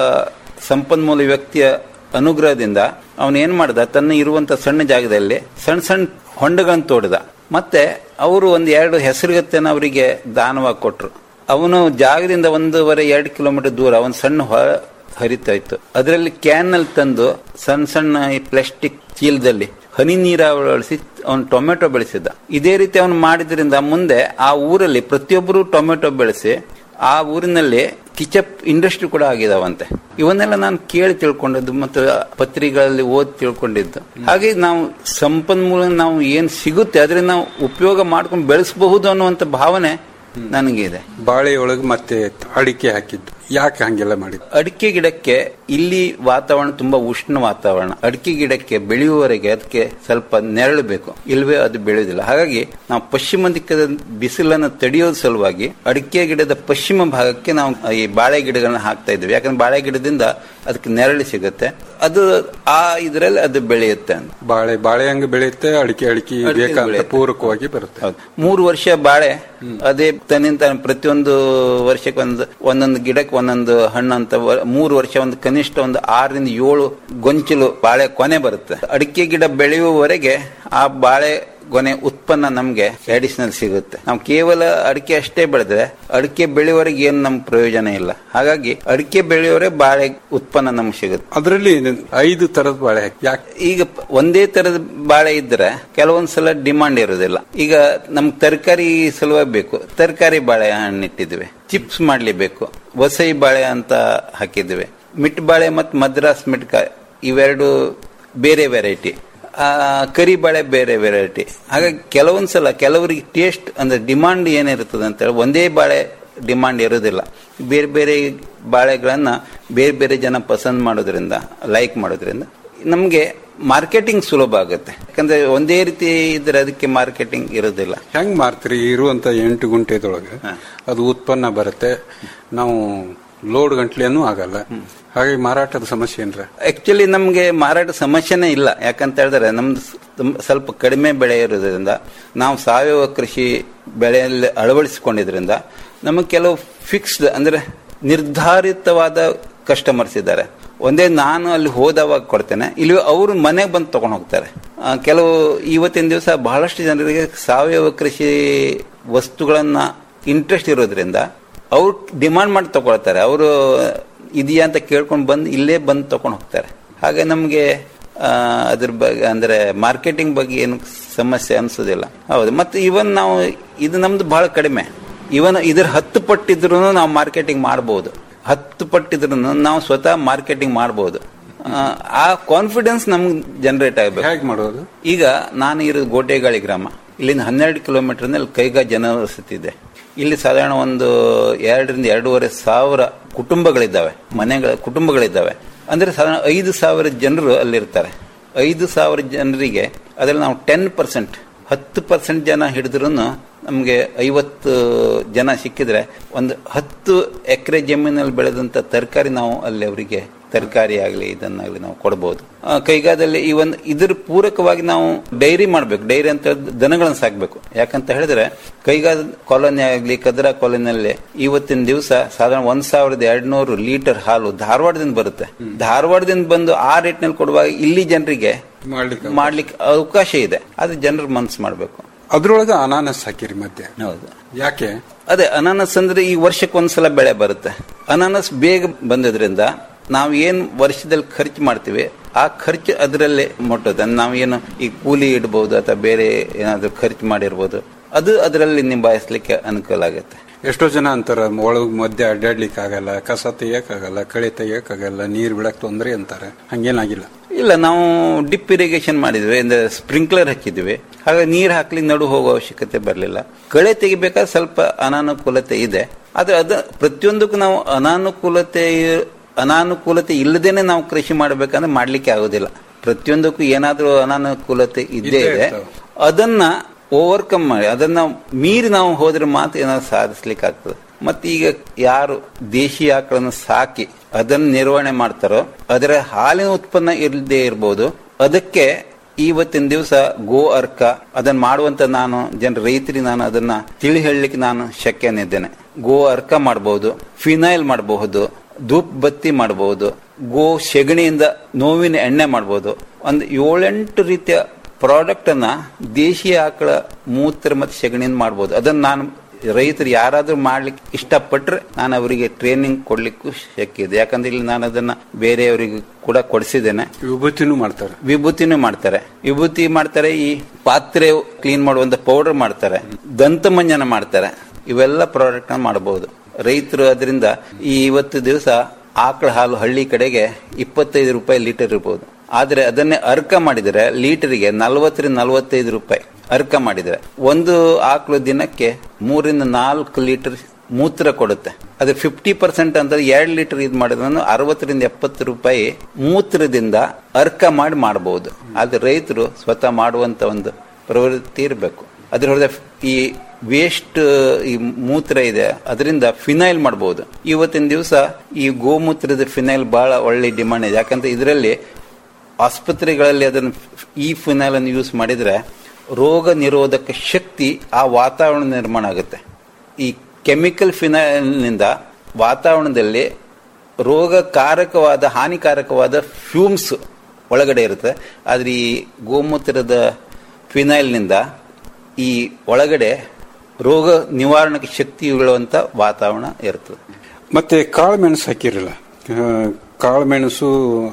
ಸಂಪನ್ಮೂಲ ವ್ಯಕ್ತಿಯ ಅನುಗ್ರಹದಿಂದ ಅವನು ಏನ್ ಮಾಡ್ದ ತನ್ನ ಇರುವಂತ ಸಣ್ಣ ಜಾಗದಲ್ಲಿ ಸಣ್ಣ ಸಣ್ಣ ಹೊಂಡಗಳನ್ನು ತೋಡಿದ ಮತ್ತೆ ಅವರು ಒಂದು ಎರಡು ಹೆಸರುಗತ್ತೆನ ಅವರಿಗೆ ದಾನವಾಗಿ ಕೊಟ್ರು ಅವನು ಜಾಗದಿಂದ ಒಂದೂವರೆ ಎರಡು ಕಿಲೋಮೀಟರ್ ದೂರ ಒಂದು ಸಣ್ಣ ಹೊಳ ಹರಿತಾ ಇತ್ತು ಅದರಲ್ಲಿ ಕ್ಯಾನ್ ನಲ್ಲಿ ತಂದು ಸಣ್ಣ ಸಣ್ಣ ಈ ಪ್ಲಾಸ್ಟಿಕ್ ಚೀಲದಲ್ಲಿ ಹನಿ ನೀರಾವರಿ ಅವನು ಟೊಮೆಟೊ ಬೆಳೆಸಿದ್ದ ಇದೇ ರೀತಿ ಅವನು ಮಾಡಿದ್ರಿಂದ ಮುಂದೆ ಆ ಊರಲ್ಲಿ ಪ್ರತಿಯೊಬ್ಬರು ಟೊಮೆಟೊ ಬೆಳೆಸಿ ಆ ಊರಿನಲ್ಲಿ ಕಿಚಪ್ ಇಂಡಸ್ಟ್ರಿ ಕೂಡ ಆಗಿದಾವಂತೆ ಇವನ್ನೆಲ್ಲ ನಾನು ಕೇಳಿ ತಿಳ್ಕೊಂಡಿದ್ದು ಮತ್ತು ಪತ್ರಿಕೆಗಳಲ್ಲಿ ಓದಿ ತಿಳ್ಕೊಂಡಿದ್ದು ಹಾಗೆ ನಾವು ಸಂಪನ್ಮೂಲ ನಾವು ಏನ್ ಸಿಗುತ್ತೆ ಅದರಿಂದ ನಾವು ಉಪಯೋಗ ಮಾಡ್ಕೊಂಡು ಬೆಳೆಸಬಹುದು ಅನ್ನುವಂತ ಭಾವನೆ ನನಗೆ ಇದೆ ಬಾಳೆಯೊಳಗೆ ಮತ್ತೆ ಅಡಿಕೆ ಹಾಕಿದ್ದು ಯಾಕೆ ಹಂಗೆಲ್ಲ ಮಾಡಿದ್ದು ಅಡಿಕೆ ಗಿಡಕ್ಕೆ ಇಲ್ಲಿ ವಾತಾವರಣ ತುಂಬಾ ಉಷ್ಣ ವಾತಾವರಣ ಅಡಿಕೆ ಗಿಡಕ್ಕೆ ಬೆಳೆಯುವವರೆಗೆ ಅದಕ್ಕೆ ಸ್ವಲ್ಪ ನೆರಳು ಬೇಕು ಇಲ್ವೇ ಅದು ಬೆಳೆಯುವುದಿಲ್ಲ ಹಾಗಾಗಿ ನಾವು ಪಶ್ಚಿಮ ದಿಕ್ಕದ ಬಿಸಿಲನ್ನು ತಡೆಯೋದ್ ಸಲುವಾಗಿ ಅಡಿಕೆ ಗಿಡದ ಪಶ್ಚಿಮ ಭಾಗಕ್ಕೆ ನಾವು ಈ ಬಾಳೆ ಗಿಡಗಳನ್ನ ಹಾಕ್ತಾ ಇದ್ವಿ ಯಾಕಂದ್ರೆ ಬಾಳೆ ಗಿಡದಿಂದ ಅದಕ್ಕೆ ನೆರಳು ಸಿಗುತ್ತೆ ಅದು ಆ ಇದರಲ್ಲಿ ಅದು ಬೆಳೆಯುತ್ತೆ ಅಂತ ಬಾಳೆ ಬಾಳೆ ಹಂಗೆ ಬೆಳೆಯುತ್ತೆ ಅಡಿಕೆ ಅಡಿಕೆ ಅಡಿಕೆ ಬೇಕಂತ ಬೆಳೆಯುತ್ತೆ. ಪೂರಕವಾಗಿ ಬರುತ್ತೆ ಹೌದು ಮೂರು ವರ್ಷ ಬಾಳೆ ಅದೇ ತನ್ನಿಂದ ಪ್ರತಿಯೊಂದು ವರ್ಷಕ್ಕೆ ಒಂದು ಒಂದೊಂದು ಗಿಡಕ್ಕೆ ಒಂದೊಂದು ಹಣ್ಣು ಅಂತ ವ- ಮೂರು ವರ್ಷ ಒಂದು ಕನಿಷ್ಠ ಒಂದು ಆರರಿಂದ ಏಳು ಗೊಂಚಲು ಬಾಳೆ ಕೊನೆ ಬರುತ್ತೆ ಅಡಿಕೆ ಗಿಡ ಬೆಳೆಯುವವರೆಗೆ ಆ ಬಾಳೆ ಗೊನೆ ಉತ್ಪನ್ನ ನಮ್ಗೆ ಅಡಿಷನಲ್ ಸಿಗುತ್ತೆ ನಾವು ಕೇವಲ ಅಡಿಕೆ ಅಷ್ಟೇ ಬೆಳೆದ್ರೆ ಅಡಿಕೆ ಬೆಳೆಯುವವರೆಗೆ ಏನು ನಮ್ಗೆ ಪ್ರಯೋಜನ ಇಲ್ಲ ಹಾಗಾಗಿ ಅಡಿಕೆ ಬೆಳೆಯುವವರೆ ಬಾಳೆ ಉತ್ಪನ್ನ ನಮ್ಗೆ ಸಿಗುತ್ತೆ ಅದರಲ್ಲಿ ಐದು ತರದ ಬಾಳೆ ಹಾಕಿ ಯಾಕೆ ಈಗ ಪ- ಒಂದೇ ತರದ ಬಾಳೆ ಇದ್ರೆ ಕೆಲವೊಂದ್ಸಲ ಡಿಮಾಂಡ್ ಇರೋದಿಲ್ಲ ಈಗ ನಮ್ಗೆ ತರಕಾರಿ ಸಲುವಾಗಿ ಬೇಕು ತರಕಾರಿ ಬಾಳೆ ಹಣ್ಣಿಟ್ಟಿದ್ವಿ ಚಿಪ್ಸ್ ಮಾಡ್ಲಿಬೇಕು ವಸೈ ಬಾಳೆ ಅಂತ ಹಾಕಿದ್ವಿ ಮಿಟ್ ಬಾಳೆ ಮತ್ತು ಮದ್ರಾಸ್ ಮಿಟ್ಕಾಯಿ ಇವೆರಡು ಬೇರೆ ವೆರೈಟಿ ಆ ಕರಿ ಬಾಳೆ ಬೇರೆ ವೆರೈಟಿ ಹಾಗಾಗಿ ಕೆಲವೊಂದ್ಸಲ ಕೆಲವರಿಗೆ ಟೇಸ್ಟ್ ಅಂದ್ರೆ ಡಿಮಾಂಡ್ ಏನಿರ್ತದೆ ಅಂತ ಹೇಳಿ ಒಂದೇ ಬಾಳೆ ಡಿಮಾಂಡ್ ಇರೋದಿಲ್ಲ ಬೇರೆ ಬೇರೆ ಬಾಳೆಗಳನ್ನ ಬೇರೆ ಬೇರೆ ಜನ ಪಸಂದ್ ಮಾಡೋದ್ರಿಂದ ಲೈಕ್ ಮಾಡೋದ್ರಿಂದ ನಮಗೆ ಮಾರ್ಕೆಟಿಂಗ್ ಸುಲಭ ಆಗುತ್ತೆ ಯಾಕಂದ್ರೆ ಒಂದೇ ರೀತಿ ಇದ್ರೆ ಅದಕ್ಕೆ ಮಾರ್ಕೆಟಿಂಗ್ ಇರೋದಿಲ್ಲ ಹೆಂಗ್ ಮಾರ್ತೀರಿ ಇರುವಂತ ಎಂಟು ಗುಂಟೆದೊಳಗೆ ಅದು ಉತ್ಪನ್ನ ಬರುತ್ತೆ ನಾವು ಲೋಡ್ ಗಂಟ್ಲೇನೂ ಆಗಲ್ಲ ಹಾಗಾಗಿ ಮಾರಾಟದ ಸಮಸ್ಯೆ ಏನ್ರ ಆಕ್ಚುಲಿ ನಮಗೆ ಮಾರಾಟ ಸಮಸ್ಯೆನೇ ಇಲ್ಲ ಯಾಕಂತ ಹೇಳಿದ್ರೆ ನಮ್ದು ಸ್- ತುಂಬ- ಸ್ವಲ್ಪ ಕಡಿಮೆ ಬೆಳೆ ಇರೋದ್ರಿಂದ ನಾವು ಸಾವಯವ ಕೃಷಿ ಬೆಳೆಯಲ್ಲಿ ಅಳವಡಿಸಿಕೊಂಡಿದ್ರಿಂದ ನಮಗೆ ಕೆಲವು ಫಿಕ್ಸ್ಡ್ ಅಂದ್ರೆ ನಿರ್ಧಾರಿತವಾದ ಕಸ್ಟಮರ್ಸ್ ಇದ್ದಾರೆ ಒಂದೇ ನಾನು ಅಲ್ಲಿ ಹೋದವಾಗ ಕೊಡ್ತೇನೆ ಇಲ್ಲಿ ಅವರು ಮನೆಗೆ ಬಂದು ತಗೊಂಡು ಹೋಗ್ತಾರೆ ಆ, ಕೆಲವು ಇವತ್ತಿನ ದಿವಸ ಬಹಳಷ್ಟು ಜನರಿಗೆ ಸಾವಯವ ಕೃಷಿ ವಸ್ತುಗಳನ್ನ ಇಂಟ್ರೆಸ್ಟ್ ಇರೋದ್ರಿಂದ ಅವ್ರು ಡಿಮಾಂಡ್ ಮಾಡಿ ತಗೊಳ್ತಾರೆ ಅವರು ಇದೆಯಾ ಅಂತ ಕೇಳ್ಕೊಂಡು ಬಂದು ಇಲ್ಲೇ ಬಂದು ತಗೊಂಡು ಹೋಗ್ತಾರೆ ಹಾಗೆ ನಮಗೆ ಅದ್ರ ಬಗ್ಗೆ ಅಂದ್ರೆ ಮಾರ್ಕೆಟಿಂಗ್ ಬಗ್ಗೆ ಏನು ಸಮಸ್ಯೆ ಅನ್ಸೋದಿಲ್ಲ ಹೌದು ಮತ್ತೆ ಇವನ್ ನಾವು ಇದು ನಮ್ದು ಬಹಳ ಕಡಿಮೆ ಇವನ್ ಇದ್ರ ಹತ್ತು ಪಟ್ಟಿದ್ರು ನಾವು ಮಾರ್ಕೆಟಿಂಗ್ ಮಾಡಬಹುದು ಹತ್ತು ಪಟ್ಟಿದ್ರು ನಾವು ಸ್ವತಃ ಮಾರ್ಕೆಟಿಂಗ್ ಮಾಡಬಹುದು ಆ ಕಾನ್ಫಿಡೆನ್ಸ್ ನಮ್ಗೆ ಜನರೇಟ್ ಆಗಬೇಕು ಹೇಗೆ ಮಾಡೋದು ಈಗ ನಾನು ಇರೋದು ಗೋಟೆಗಾಳಿ ಗ್ರಾಮ ಇಲ್ಲಿಂದ ಹನ್ನೆರಡು ಕಿಲೋಮೀಟರ್ನಲ್ಲಿ ಕೈಗಾ ಜನವಸತಿ ಇದೆ ಇಲ್ಲಿ ಸಾಧಾರಣ ಒಂದು ಎರಡರಿಂದ ಎರಡೂವರೆ ಸಾವಿರ ಕುಟುಂಬಗಳಿದ್ದಾವೆ ಮನೆಗಳ ಕುಟುಂಬಗಳಿದ್ದಾವೆ ಅಂದ್ರೆ ಸಾಧಾರಣ ಐದು ಸಾವಿರ ಜನರು ಅಲ್ಲಿರ್ತಾರೆ ಐದು ಸಾವಿರ ಜನರಿಗೆ ಅದ್ರಲ್ಲಿ ನಾವು ಟೆನ್ ಪರ್ಸೆಂಟ್ ಹತ್ತು ಪರ್ಸೆಂಟ್ ಜನ ಹಿಡಿದ್ರು ನಮಗೆ ಐವತ್ತು ಜನ ಸಿಕ್ಕಿದ್ರೆ ಒಂದು ಹತ್ತು ಎಕರೆ ಜಮೀನಲ್ಲಿ ಬೆಳೆದಂತ ತರಕಾರಿ ನಾವು ಅಲ್ಲಿ ಅವರಿಗೆ ತರಕಾರಿ ಆಗಲಿ ಇದನ್ನಾಗಲಿ ನಾವು ಕೊಡಬಹುದು ಆ, ಕೈಗಾದಲ್ಲಿ ಈ ಒಂದು ಇದ್ರ ಪೂರಕವಾಗಿ ನಾವು ಡೈರಿ ಮಾಡ್ಬೇಕು ಡೈರಿ ಅಂತ ಹೇಳಿದ್ರೆ ದನಗಳನ್ನ ಸಾಕ್ಬೇಕು ಯಾಕಂತ ಹೇಳಿದ್ರೆ ಕೈಗಾದ ಕಾಲೋನಿ ಆಗಲಿ ಕದ್ರಾ ಕಾಲೋನಿಯಲ್ಲಿ ಇವತ್ತಿನ ದಿವಸ ಸಾಧಾರಣ ಒಂದ್ ಸಾವಿರದ ಎರಡ್ನೂರು ಲೀಟರ್ ಹಾಲು ಧಾರವಾಡದಿಂದ ಬರುತ್ತೆ ಧಾರವಾಡದಿಂದ ಬಂದು ಆ ರೇಟ್ನಲ್ಲಿ ಕೊಡುವಾಗ ಇಲ್ಲಿ ಜನರಿಗೆ ಮಾಡ್ಲಿಕ್ಕೆ ಮಾಡ್ಲಿಕ್ಕೆ ಅವಕಾಶ ಇದೆ ಅದು ಜನರು ಮನ್ಸು ಮಾಡ್ಬೇಕು ಅದ್ರೊಳಗೆ ಅನಾನಸ್ ಹಾಕಿರಿ ಮಧ್ಯೆ ಹೌದು ಯಾಕೆ ಅದೇ ಅನಾನಸ್ ಅಂದ್ರೆ ಈ ವರ್ಷಕ್ಕೆ ಒಂದ್ಸಲ ಬೆಳೆ ಬರುತ್ತೆ ಅನಾನಸ್ ಬೇಗ ಬಂದಿದ್ರಿಂದ ನಾವು ಏನ್ ವರ್ಷದಲ್ಲಿ ಖರ್ಚು ಮಾಡ್ತೀವಿ ಆ ಖರ್ಚು ಅದರಲ್ಲೇ ಮುಟ್ಟೋದು ನಾವು ಏನು ಈ ಕೂಲಿ ಇಡ್ಬೋದು ಅಥವಾ ಬೇರೆ ಏನಾದ್ರು ಖರ್ಚು ಮಾಡಿರ್ಬೋದು ಅದು ಅದರಲ್ಲಿ ನಿಭಾಯಿಸ್ಲಿಕ್ಕೆ ಅನುಕೂಲ ಆಗುತ್ತೆ ಎಷ್ಟೋ ಜನ ಅಂತಾರ ಒಳಗ್ ಮಧ್ಯೆ ಅಡ್ಡಾಡ್ಲಿಕ್ಕೆ ಆಗಲ್ಲ ಕಸ ತೆಗಿಯಕ್ಕಾಗಲ್ಲ ಕಳೆ ತೆಗಿಯಕ್ಕಾಗಲ್ಲ ನೀರ್ ಬಿಡಕ್ ತೊಂದ್ರೆ ಅಂತಾರೆ ಹಂಗೇನಾಗಿಲ್ಲ ಇಲ್ಲ ನಾವು ಡಿಪ್ ಇರಿಗೇಷನ್ ಮಾಡಿದ್ವಿ ಅಂದ್ರೆ ಸ್ಪ್ರಿಂಕ್ಲರ್ ಹಚ್ಚಿದ್ವಿ ಹಾಗೆ ನೀರ್ ಹಾಕ್ಲಿ ನಡು ಹೋಗೋ ಅವಶ್ಯಕತೆ ಬರಲಿಲ್ಲ ಕಳೆ ತೆಗಿಬೇಕಾದ್ರೆ ಸ್ವಲ್ಪ ಅನಾನುಕೂಲತೆ ಇದೆ ಆದ್ರೆ ಅದ ಪ್ರತಿಯೊಂದಕ್ಕೂ ನಾವು ಅನಾನುಕೂಲತೆ ಅನಾನುಕೂಲತೆ ಇಲ್ಲದೇನೆ ನಾವು ಕೃಷಿ ಮಾಡ್ಬೇಕಂದ್ರೆ ಮಾಡ್ಲಿಕ್ಕೆ ಆಗೋದಿಲ್ಲ ಪ್ರತಿಯೊಂದಕ್ಕೂ ಏನಾದ್ರೂ ಅನಾನುಕೂಲತೆ ಇದ್ದೇ ಇದ್ದೇ ಇದೆ ಇರ್ತಾವೆ. ಅದನ್ನ ಓವರ್ಕಮ್ ಮಾಡಿ ಅದನ್ನ ಮೀರಿ ನಾವು ಹೋದ್ರೆ ಮಾತ್ರ ಏನಾದ್ರು ಸಾಧಿಸ್ಲಿಕ್ಕೆ ಆಗ್ತದೆ ಮತ್ತೆ ಈಗ ಯಾರು ದೇಶಿ ಆಕಳನ್ನು ಸಾಕಿ ಅದನ್ನ ನಿರ್ವಹಣೆ ಮಾಡ್ತಾರೋ ಅದರ ಹಾಲಿನ ಉತ್ಪನ್ನ ಇಲ್ಲದೆ ಇರಬಹುದು ಅದಕ್ಕೆ ಇವತ್ತಿನ ದಿವಸ ಗೋ ಅರ್ಕ ಅದನ್ನ ಮಾಡುವಂತ ನಾನು ಜನ ರೈತರಿಗೆ ನಾನು ಅದನ್ನ ತಿಳಿ ಹೇಳಲಿಕ್ಕೆ ನಾನು ಶಕ್ಯನಿದ್ದೇನೆ ಗೋ ಅರ್ಕ ಮಾಡಬಹುದು ಫಿನೈಲ್ ಮಾಡಬಹುದು ಧೂಪ್ ಬತ್ತಿ ಮಾಡಬಹುದು ಗೋ ಸೆಗಣಿಯಿಂದ ನೋವಿನ ಎಣ್ಣೆ ಮಾಡಬಹುದು ಒಂದು ಏಳೆಂಟು ರೀತಿಯ ಪ್ರಾಡಕ್ಟ್ ಅನ್ನ ದೇಶೀಯ ಆಕಳ ಮೂತ್ರ ಮತ್ತು ಸೆಗಣಿಯಿಂದ ಮಾಡಬಹುದು ಅದನ್ನ ನಾನು ರೈತರು ಯಾರಾದ್ರೂ ಮಾಡ್ಲಿಕ್ಕೆ ಇಷ್ಟಪಟ್ರೆ ನಾನು ಅವರಿಗೆ ಟ್ರೈನಿಂಗ್ ಕೊಡ್ಲಿಕ್ಕೂ ಶಕ್ಯ ಇದೆ ಯಾಕಂದ್ರೆ ಇಲ್ಲಿ ನಾನು ಅದನ್ನ ಬೇರೆಯವರಿಗೆ ಕೂಡ ಕೊಡಿಸಿದ್ದೇನೆ ವಿಭೂತಿನೂ ಮಾಡ್ತಾರೆ ವಿಭೂತಿನೂ ಮಾಡ್ತಾರೆ ವಿಭೂತಿ ಮಾಡ್ತಾರೆ ಈ ಪಾತ್ರೆ ಕ್ಲೀನ್ ಮಾಡುವಂತ ಪೌಡರ್ ಮಾಡ್ತಾರೆ ದಂತಮಂಜನ ಮಾಡ್ತಾರೆ ಇವೆಲ್ಲ ಪ್ರಾಡಕ್ಟ್ ಮಾಡಬಹುದು ರೈತರು ಅದರಿಂದ ಈ ಇವತ್ತು ದಿವಸ ಆಕಳ ಹಾಲು ಹಳ್ಳಿ ಕಡೆಗೆ ಇಪ್ಪತ್ತೈದು ರೂಪಾಯಿ ಲೀಟರ್ ಇರ್ಬೋದು ಆದ್ರೆ ಅದನ್ನೇ ಅರ್ಕ ಮಾಡಿದರೆ ಲೀಟರ್ಗೆ ನಲವತ್ತರಿಂದ ನಲವತ್ತೈದು ರೂಪಾಯಿ ಅರ್ಕ ಮಾಡಿದರೆ ಒಂದು ಆಕಳು ದಿನಕ್ಕೆ ಮೂರಿಂದ ನಾಲ್ಕು ಲೀಟರ್ ಮೂತ್ರ ಕೊಡುತ್ತೆ ಅದು ಫಿಫ್ಟಿ ಪರ್ಸೆಂಟ್ ಅಂತ ಎರಡು ಲೀಟರ್ ಇದು ಮಾಡಿದ್ರೆ ಅರವತ್ತರಿಂದ ಎಪ್ಪತ್ತು ರೂಪಾಯಿ ಮೂತ್ರದಿಂದ ಅರ್ಕ ಮಾಡಿ ಮಾಡಬಹುದು ಆದ್ರೆ ರೈತರು ಸ್ವತಃ ಮಾಡುವಂತ ಒಂದು ಪ್ರವೃತ್ತಿ ಇರಬೇಕು ಅದ್ರ ಹೊರದೆ ಈ ವೇಸ್ಟ್ ಈ ಮೂತ್ರ ಇದೆ ಅದರಿಂದ ಫಿನೈಲ್ ಮಾಡಬಹುದು ಇವತ್ತಿನ ದಿವಸ ಈ ಗೋಮೂತ್ರದ ಫಿನೈಲ್ ಬಹಳ ಒಳ್ಳೆ ಡಿಮಾಂಡ್ ಇದೆ ಯಾಕಂದ್ರೆ ಇದರಲ್ಲಿ ಆಸ್ಪತ್ರೆಗಳಲ್ಲಿ ಅದನ್ನು ಈ ಫಿನೈಲ್ ಅನ್ನು ಯೂಸ್ ಮಾಡಿದ್ರೆ ರೋಗ ನಿರೋಧಕ ಶಕ್ತಿ ಆ ವಾತಾವರಣ ನಿರ್ಮಾಣ ಆಗುತ್ತೆ ಈ ಕೆಮಿಕಲ್ ಫಿನೈಲ್ನಿಂದ ವಾತಾವರಣದಲ್ಲಿ ರೋಗಕಾರಕವಾದ ಹಾನಿಕಾರಕವಾದ ಫ್ಯೂಮ್ಸ್ ಒಳಗಡೆ ಇರುತ್ತೆ ಆದ್ರೆ ಈ ಗೋಮೂತ್ರದ ಫಿನೈಲ್ನಿಂದ ಈ ಒಳಗಡೆ ರೋಗ ನಿವಾರಣಕ್ಕೆ ಶಕ್ತಿ ಉಳ್ಳುವಂತ ವಾತಾವರಣ ಇರ್ತದೆ ಮತ್ತೆ ಕಾಳು ಮೆಣಸು ಹಾಕಿರಲ್ಲ ಆ, ಕಾಳು ಮೆಣಸು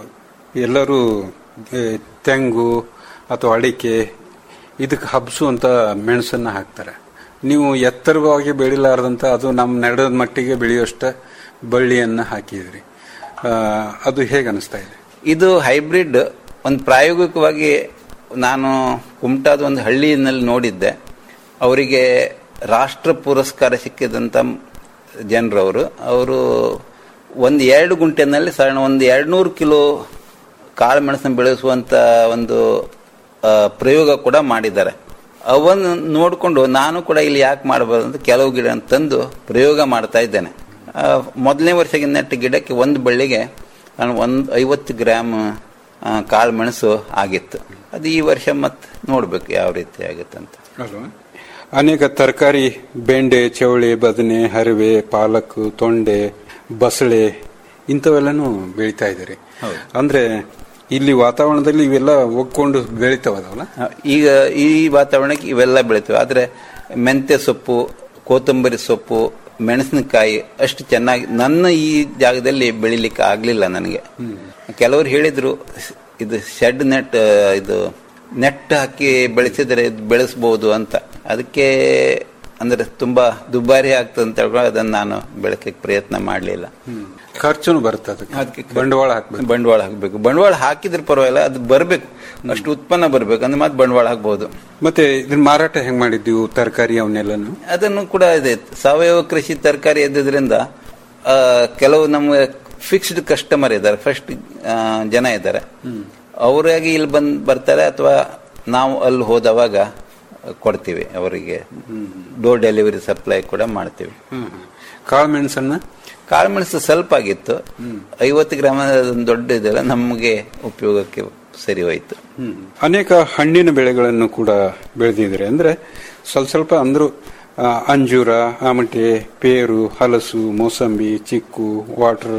ಎಲ್ಲರೂ ಆ, ತೆಂಗು ಅಥವಾ ಅಡಿಕೆ ಇದಕ್ಕೆ ಹಬ್ಸುವಂತ ಮೆಣಸನ್ನ ಹಾಕ್ತಾರೆ ನೀವು ಎತ್ತರವಾಗಿ ಬೆಳಿಲಾರ್ದಂತ ಅದು ನಮ್ಮ ನೆಡದ ಮಟ್ಟಿಗೆ ಬೆಳೆಯುವಷ್ಟ ಬಳ್ಳಿಯನ್ನ ಹಾಕಿದ್ರಿ ಆ, ಅದು ಹೇಗೆ ಅನಿಸ್ತಾ ಇದೆ ಇದು ಹೈಬ್ರಿಡ್ ಒಂದು ಪ್ರಾಯೋಗಿಕವಾಗಿ ನಾನು ಕುಮಟಾದ ಒಂದು ಹಳ್ಳಿಯಲ್ಲಿ ನೋಡಿದ್ದೆ ಅವರಿಗೆ ರಾಷ್ಟ್ರ ಪುರಸ್ಕಾರ ಸಿಕ್ಕಿದಂತ ಜನರವರು ಅವರು ಒಂದು ಎರಡು ಗುಂಟೆನಲ್ಲಿ ಸಾಧಾರಣ ಒಂದು ಎರಡ್ನೂರು ಕಿಲೋ ಕಾಳು ಮೆಣಸನ್ನು ಬೆಳೆಸುವಂತ ಒಂದು ಆ, ಪ್ರಯೋಗ ಕೂಡ ಮಾಡಿದ್ದಾರೆ ಅವನ್ನು ನೋಡಿಕೊಂಡು ನಾನು ಕೂಡ ಇಲ್ಲಿ ಯಾಕೆ ಮಾಡಬಾರ್ದು ಅಂತ ಕೆಲವು ಗಿಡ ತಂದು ಪ್ರಯೋಗ ಮಾಡ್ತಾ ಇದ್ದೇನೆ ಆ, ಮೊದಲನೇ ವರ್ಷಕ್ಕೆ ನೆಟ್ಟ ಗಿಡಕ್ಕೆ ಒಂದು ಬಳ್ಳಿಗೆ ನಾನು ಒಂದು ಐವತ್ತು ಗ್ರಾಮ್ ಆ, ಕಾಳು ಮೆಣಸು ಆಗಿತ್ತು ಅದು ಈ ವರ್ಷ ಮತ್ತೆ ನೋಡ್ಬೇಕು ಯಾವ ರೀತಿ ಆಗುತ್ತೆ ಅಂತ ಅಲ್ವಾ ಅನೇಕ ತರಕಾರಿ ಬೆಂಡೆ ಚವಳಿ ಬದನೆ ಹರಿವೆ ಪಾಲಕ್ ತೊಂಡೆ ಬಸಳೆ ಇಂಥವೆಲ್ಲನೂ ಬೆಳಿತಾ ಇದ್ದೀರಿ ಅಂದ್ರೆ ಇಲ್ಲಿ ವಾತಾವರಣದಲ್ಲಿ ಇವೆಲ್ಲ ಒಗ್ಕೊಂಡು ಬೆಳಿತಾವಲ್ಲ ಆ, ಈಗ ಈ ವಾತಾವರಣಕ್ಕೆ ಇವೆಲ್ಲ ಬೆಳಿತವೆ ಆದ್ರೆ ಮೆಂತ್ಯ ಸೊಪ್ಪು ಕೊತ್ತಂಬರಿ ಸೊಪ್ಪು ಮೆಣಸಿನಕಾಯಿ ಅಷ್ಟು ಚೆನ್ನಾಗಿ ನನ್ನ ಈ ಜಾಗದಲ್ಲಿ ಬೆಳಿಲಿಕ್ಕೆ ಆಗ್ಲಿಲ್ಲ ನನಗೆ ಕೆಲವರು ಹೇಳಿದ್ರು ಇದು ಶೆಡ್ ನೆಟ್ ಇದು ನೆಟ್ ಹಾಕಿ ಬೆಳೆಸಿದ್ರೆ ಇದು ಬೆಳೆಸಬಹುದು ಅಂತ ಅದಕ್ಕೆ ಅಂದ್ರೆ ತುಂಬಾ ದುಬಾರಿ ಆಗ್ತದೆ ಅಂತ ಹೇಳ್ಕೊಂಡು ಅದನ್ನ ನಾನು ಬೆಳೆಸಲಿಕ್ಕೆ ಪ್ರಯತ್ನ ಮಾಡಲಿಲ್ಲ ಖರ್ಚುನು ಬರುತ್ತೆ ಅದಕ್ಕೆ ಅದಕ್ಕೆ ಬಂಡವಾಳ ಹಾಕ್ಬೇಕು ಬಂಡವಾಳ ಹಾಕ್ಬೇಕು ಬಂಡವಾಳ ಹಾಕಿದ್ರೆ ಪರವಾಗಿಲ್ಲ ಅದು ಬರ್ಬೇಕು ಅಷ್ಟು ಉತ್ಪನ್ನ ಬರ್ಬೇಕು ಅಂದ್ರೆ ಮತ್ತೆ ಬಂಡವಾಳ ಹಾಕ್ಬಹುದು ಮತ್ತೆ ಇದನ್ನ ಮಾರಾಟ ಹೆಂಗ್ ಮಾಡಿದ್ದೀವಿ ತರಕಾರಿ ಅವನ್ನೆಲ್ಲನು ಅದನ್ನು ಕೂಡ ಇದೆ ಸಾವಯವ ಕೃಷಿ ತರಕಾರಿ ಇದ್ದಿದ್ರಿಂದ ಆ, ಕೆಲವು ನಮ್ಮ ಫಿಕ್ಸ್ಡ್ ಕಸ್ಟಮರ್ ಇದ್ದಾರೆ ಫಸ್ಟ್ ಜನ ಇದ್ದಾರೆ ಅವರಾಗಿ ಇಲ್ಲಿ ಬಂದ್ ಬರ್ತಾರೆ ಅಥವಾ ನಾವು ಅಲ್ಲಿ ಹೋದವಾಗ ಕೊಡ್ತೀವಿ ಅವರಿಗೆ ಡೋರ್ ಡೆಲಿವರಿ ಸಪ್ಲೈ ಕೂಡ ಮಾಡ್ತೀವಿ ಕಾಳು ಮೆಣಸನ್ನ ಕಾಳುಮೆಣಸು ಸ್ವಲ್ಪ ಆಗಿತ್ತು ಐವತ್ತು ಗ್ರಾಮ ದೊಡ್ಡ ಇದೆಲ್ಲ ನಮಗೆ ಉಪಯೋಗಕ್ಕೆ ಸರಿ ಹೋಯ್ತು ಅನೇಕ ಹಣ್ಣಿನ ಬೆಳೆಗಳನ್ನು ಕೂಡ ಬೆಳೆದಿದ್ದಾರೆ ಅಂದ್ರೆ ಸ್ವಲ್ಪ ಸ್ವಲ್ಪ ಅಂದ್ರು ಆ, ಅಂಜೂರ ಆಮಟೆ ಪೇರು ಹಲಸು ಮೋಸಂಬಿ ಚಿಕ್ಕು ವಾಟರ್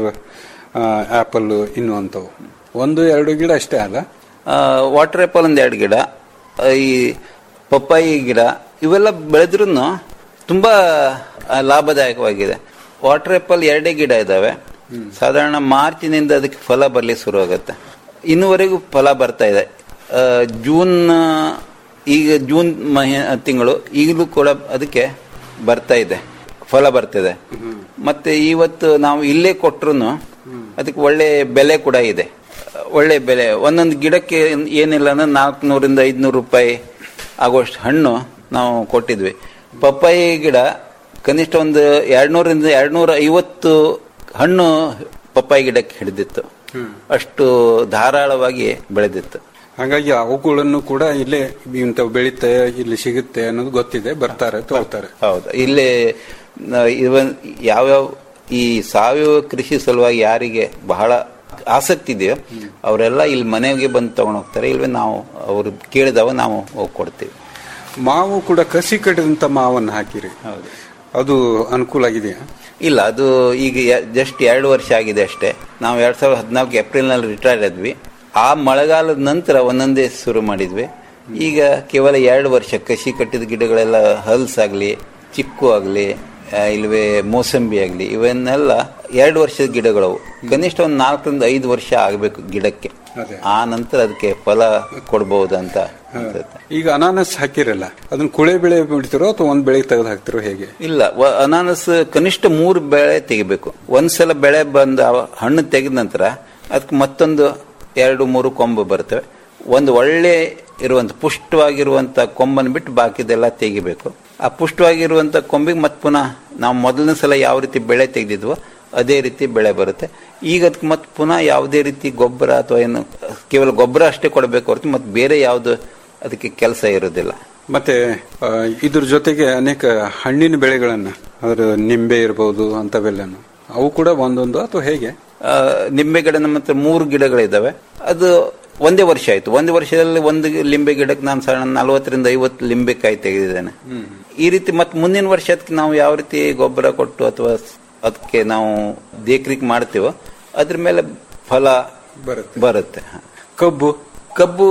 ಆಪಲ್ ಇನ್ನು ಅಂತವು ಒಂದು ಎರಡು ಗಿಡ ಅಷ್ಟೇ ಅಲ್ಲ ವಾಟರ್ ಆಪಲ್ ಒಂದು ಎರಡು ಗಿಡ ಆ, ಈ ಪಪ್ಪಾಯಿ ಗಿಡ ಇವೆಲ್ಲ ಬೆಳೆದ್ರೂ ತುಂಬಾ ಆ, ಲಾಭದಾಯಕವಾಗಿದೆ ವಾಟರ್ ಆಪಲ್ ಎರಡೇ ಗಿಡ ಇದಾವೆ ಸಾಧಾರಣ ಮಾರ್ಚಿನಿಂದ ಅದಕ್ಕೆ ಫಲ ಬರ್ಲಿಕ್ಕೆ ಶುರು ಆಗುತ್ತೆ ಇನ್ನುವರೆಗೂ ಫಲ ಬರ್ತಾ ಇದೆ ಆ, ಜೂನ್ ಆ, ಈಗ ಜೂನ್ ಮಹಿ ತಿಂಗಳು ಈಗಲೂ ಕೂಡ ಅದಕ್ಕೆ ಬರ್ತಾ ಇದೆ ಫಲ ಬರ್ತಿದೆ ಮತ್ತೆ ಇವತ್ತು ನಾವು ಇಲ್ಲೇ ಕೊಟ್ರು ಅದಕ್ಕೆ ಒಳ್ಳೆ ಬೆಲೆ ಕೂಡ ಇದೆ ಒಳ್ಳೆ ಬೆಲೆ ಒಂದೊಂದು ಗಿಡಕ್ಕೆ ಏನಿಲ್ಲ ಅಂದ್ರೆ ನಾಲ್ಕುನೂರಿಂದ ಐದುನೂರು ರೂಪಾಯಿ ಆಗುವಷ್ಟು ಹಣ್ಣು ನಾವು ಕೊಟ್ಟಿದ್ವಿ ಪಪ್ಪಾಯಿ ಗಿಡ ಕನಿಷ್ಠ ಒಂದು ಎರಡ್ನೂರಿಂದ ಎರಡ್ನೂರ ಐವತ್ತು ಹಣ್ಣು ಪಪ್ಪಾಯಿ ಗಿಡಕ್ಕೆ ಹಿಡಿದಿತ್ತು ಅಷ್ಟು ಧಾರಾಳವಾಗಿ ಬೆಳೆದಿತ್ತು ಹಾಗಾಗಿ ಅವುಗಳನ್ನು ಕೂಡ ಇಲ್ಲೇ ಇಂಥವು ಬೆಳೀತೆ ಇಲ್ಲಿ ಸಿಗುತ್ತೆ ಅನ್ನೋದು ಗೊತ್ತಿದೆ ಬರ್ತಾರೆ ತಗೊಳ್ತಾರೆ ಹೌದು ಇಲ್ಲಿ ನ- ಇವನ್ ಯಾವ್ಯಾವ ಈ ಸಾವಯವ ಕೃಷಿ ಸಲುವಾಗಿ ಯಾರಿಗೆ ಬಹಳ ಆಸಕ್ತಿ ಇದೆಯೋ ಅವರೆಲ್ಲ ಇಲ್ಲಿ ಮನೆಗೆ ಬಂದು ತಗೊಂಡು ಹೋಗ್ತಾರೆ ಇಲ್ವೇ ನಾವು ಅವ್ರು ಕೇಳಿದವ ನಾವು ಹೋಗಿ ಕೊಡ್ತೀವಿ ಮಾವು ಕೂಡ ಕಸಿ ಕಟ್ಟಿದಂತ ಮಾವನ್ನು ಹಾಕಿರಿ ಅದು ಅನುಕೂಲ ಆಗಿದೆಯಾ ಇಲ್ಲ ಅದು ಈಗ ಜಸ್ಟ್ ಎರಡು ವರ್ಷ ಆಗಿದೆ ಅಷ್ಟೇ ನಾವು ಎರಡ್ ಸಾವಿರದ ಹದಿನಾಲ್ಕು ಏಪ್ರಿಲ್ನಲ್ಲಿ ರಿಟೈರ್ ಆದ್ವಿ ಆ ಮಳೆಗಾಲದ ನಂತರ ಒಂದೊಂದೇ ಶುರು ಮಾಡಿದ್ವಿ ಈಗ ಕೇವಲ ಎರಡು ವರ್ಷ ಕಸಿ ಕಟ್ಟಿದ ಗಿಡಗಳೆಲ್ಲ ಹಲ್ಸ್ ಆಗಲಿ ಚಿಕ್ಕು ಆಗಲಿ ಇಲ್ವೇ ಮೋಸಂಬಿ ಆಗಲಿ ಇವನ್ನೆಲ್ಲ ಎರಡು ವರ್ಷದ ಗಿಡಗಳವು ಕನಿಷ್ಠ ಒಂದು ನಾಲ್ಕರಿಂದ ಐದು ವರ್ಷ ಆಗಬೇಕು ಗಿಡಕ್ಕೆ ಅದೇ. ಆ ನಂತರ ಅದಕ್ಕೆ ಫಲ ಕೊಡ್ಬಹುದು ಅಂತ ಅನ್ಸುತ್ತೆ ಈಗ ಅನಾನಸ್ ಹಾಕಿರಲ್ಲ ಅದನ್ನ ಕುಳೆ ಬೆಳೆ ಬಿಡ್ತಿರೋ ಅಥವಾ ಒಂದ್ ಬೆಳೆ ತೆಗೆದು ಹಾಕ್ತಿರೋ ಹೇಗೆ ಇಲ್ಲ ವ- ಅನಾನಸ್ ಕನಿಷ್ಠ ಮೂರು ಬೆಳೆ ತೆಗಿಬೇಕು ಒಂದ್ಸಲ ಬೆಳೆ ಬಂದ ಆ ಹಣ್ಣು ತೆಗೆದ ನಂತರ ಅದಕ್ಕೆ ಮತ್ತೊಂದು ಎರಡು ಮೂರು ಕೊಂಬು ಬರ್ತವೆ ಒಂದು ಒಳ್ಳೆ ಇರುವಂತ ಪುಷ್ಟವಾಗಿರುವಂತ ಕೊಂಬನ್ನು ಬಿಟ್ಟು ಬಾಕಿದೆಲ್ಲ ತೆಗಿಬೇಕು ಆ ಪುಷ್ಟವಾಗಿರುವಂತ ಕೊಂಬಿಗೆ ಮತ್ತೆ ಪುನಃ ನಾವು ಮೊದಲನೇ ಸಲ ಯಾವ ರೀತಿ ಬೆಳೆ ತೆಗೆದಿದ್ವೋ ಅದೇ ರೀತಿ ಬೆಳೆ ಬರುತ್ತೆ ಈಗ ಅದಕ್ಕೆ ಮತ್ತೆ ಪುನಃ ಯಾವುದೇ ರೀತಿ ಗೊಬ್ಬರ ಅಥವಾ ಏನು ಕೇವಲ ಗೊಬ್ಬರ ಅಷ್ಟೇ ಕೊಡಬೇಕು ಹೊರತು ಮತ್ತೆ ಬೇರೆ ಯಾವುದು ಅದಕ್ಕೆ ಕೆಲಸ ಇರೋದಿಲ್ಲ ಮತ್ತೆ ಆ, ಇದ್ರ ಜೊತೆಗೆ ಅನೇಕ ಹಣ್ಣಿನ ಬೆಳೆಗಳನ್ನ ಅದರ ನಿಂಬೆ ಇರಬಹುದು ಅಂತವೆಲ್ಲನು ಅವು ಕೂಡ ಒಂದೊಂದು ಅಥವಾ ಹೇಗೆ ಆ, ನಿಂಬೆ ಗಿಡ ನಮ್ಮ ಹತ್ರ ಮೂರು ಗಿಡಗಳಿದ್ದಾವೆ ಅದು ಒಂದೇ ವರ್ಷ ಆಯ್ತು ಒಂದು ವರ್ಷದಲ್ಲಿ ಒಂದು ಲಿಂಬೆ ಗಿಡಕ್ಕೆ ನಾನು ಸಾಧಾರಣ ನಲವತ್ತರಿಂದ ಐವತ್ತು ಲಿಂಬೆಕಾಯಿ ತೆಗೆದಿದ್ದೇನೆ ಈ ರೀತಿ ಮತ್ತೆ ಮುಂದಿನ ವರ್ಷ ಅದಕ್ಕೆ ನಾವು ಯಾವ ರೀತಿ ಗೊಬ್ಬರ ಕೊಟ್ಟು ಅಥವಾ ಅದಕ್ಕೆ ನಾವು ದೇಕ್ರಿಕ್ ಮಾಡ್ತೀವೋ ಅದ್ರ ಮೇಲೆ ಫಲ ಬರುತ್ತೆ. ಬರುತ್ತೆ ಹ. ಕಬ್ಬು ಕಬ್ಬು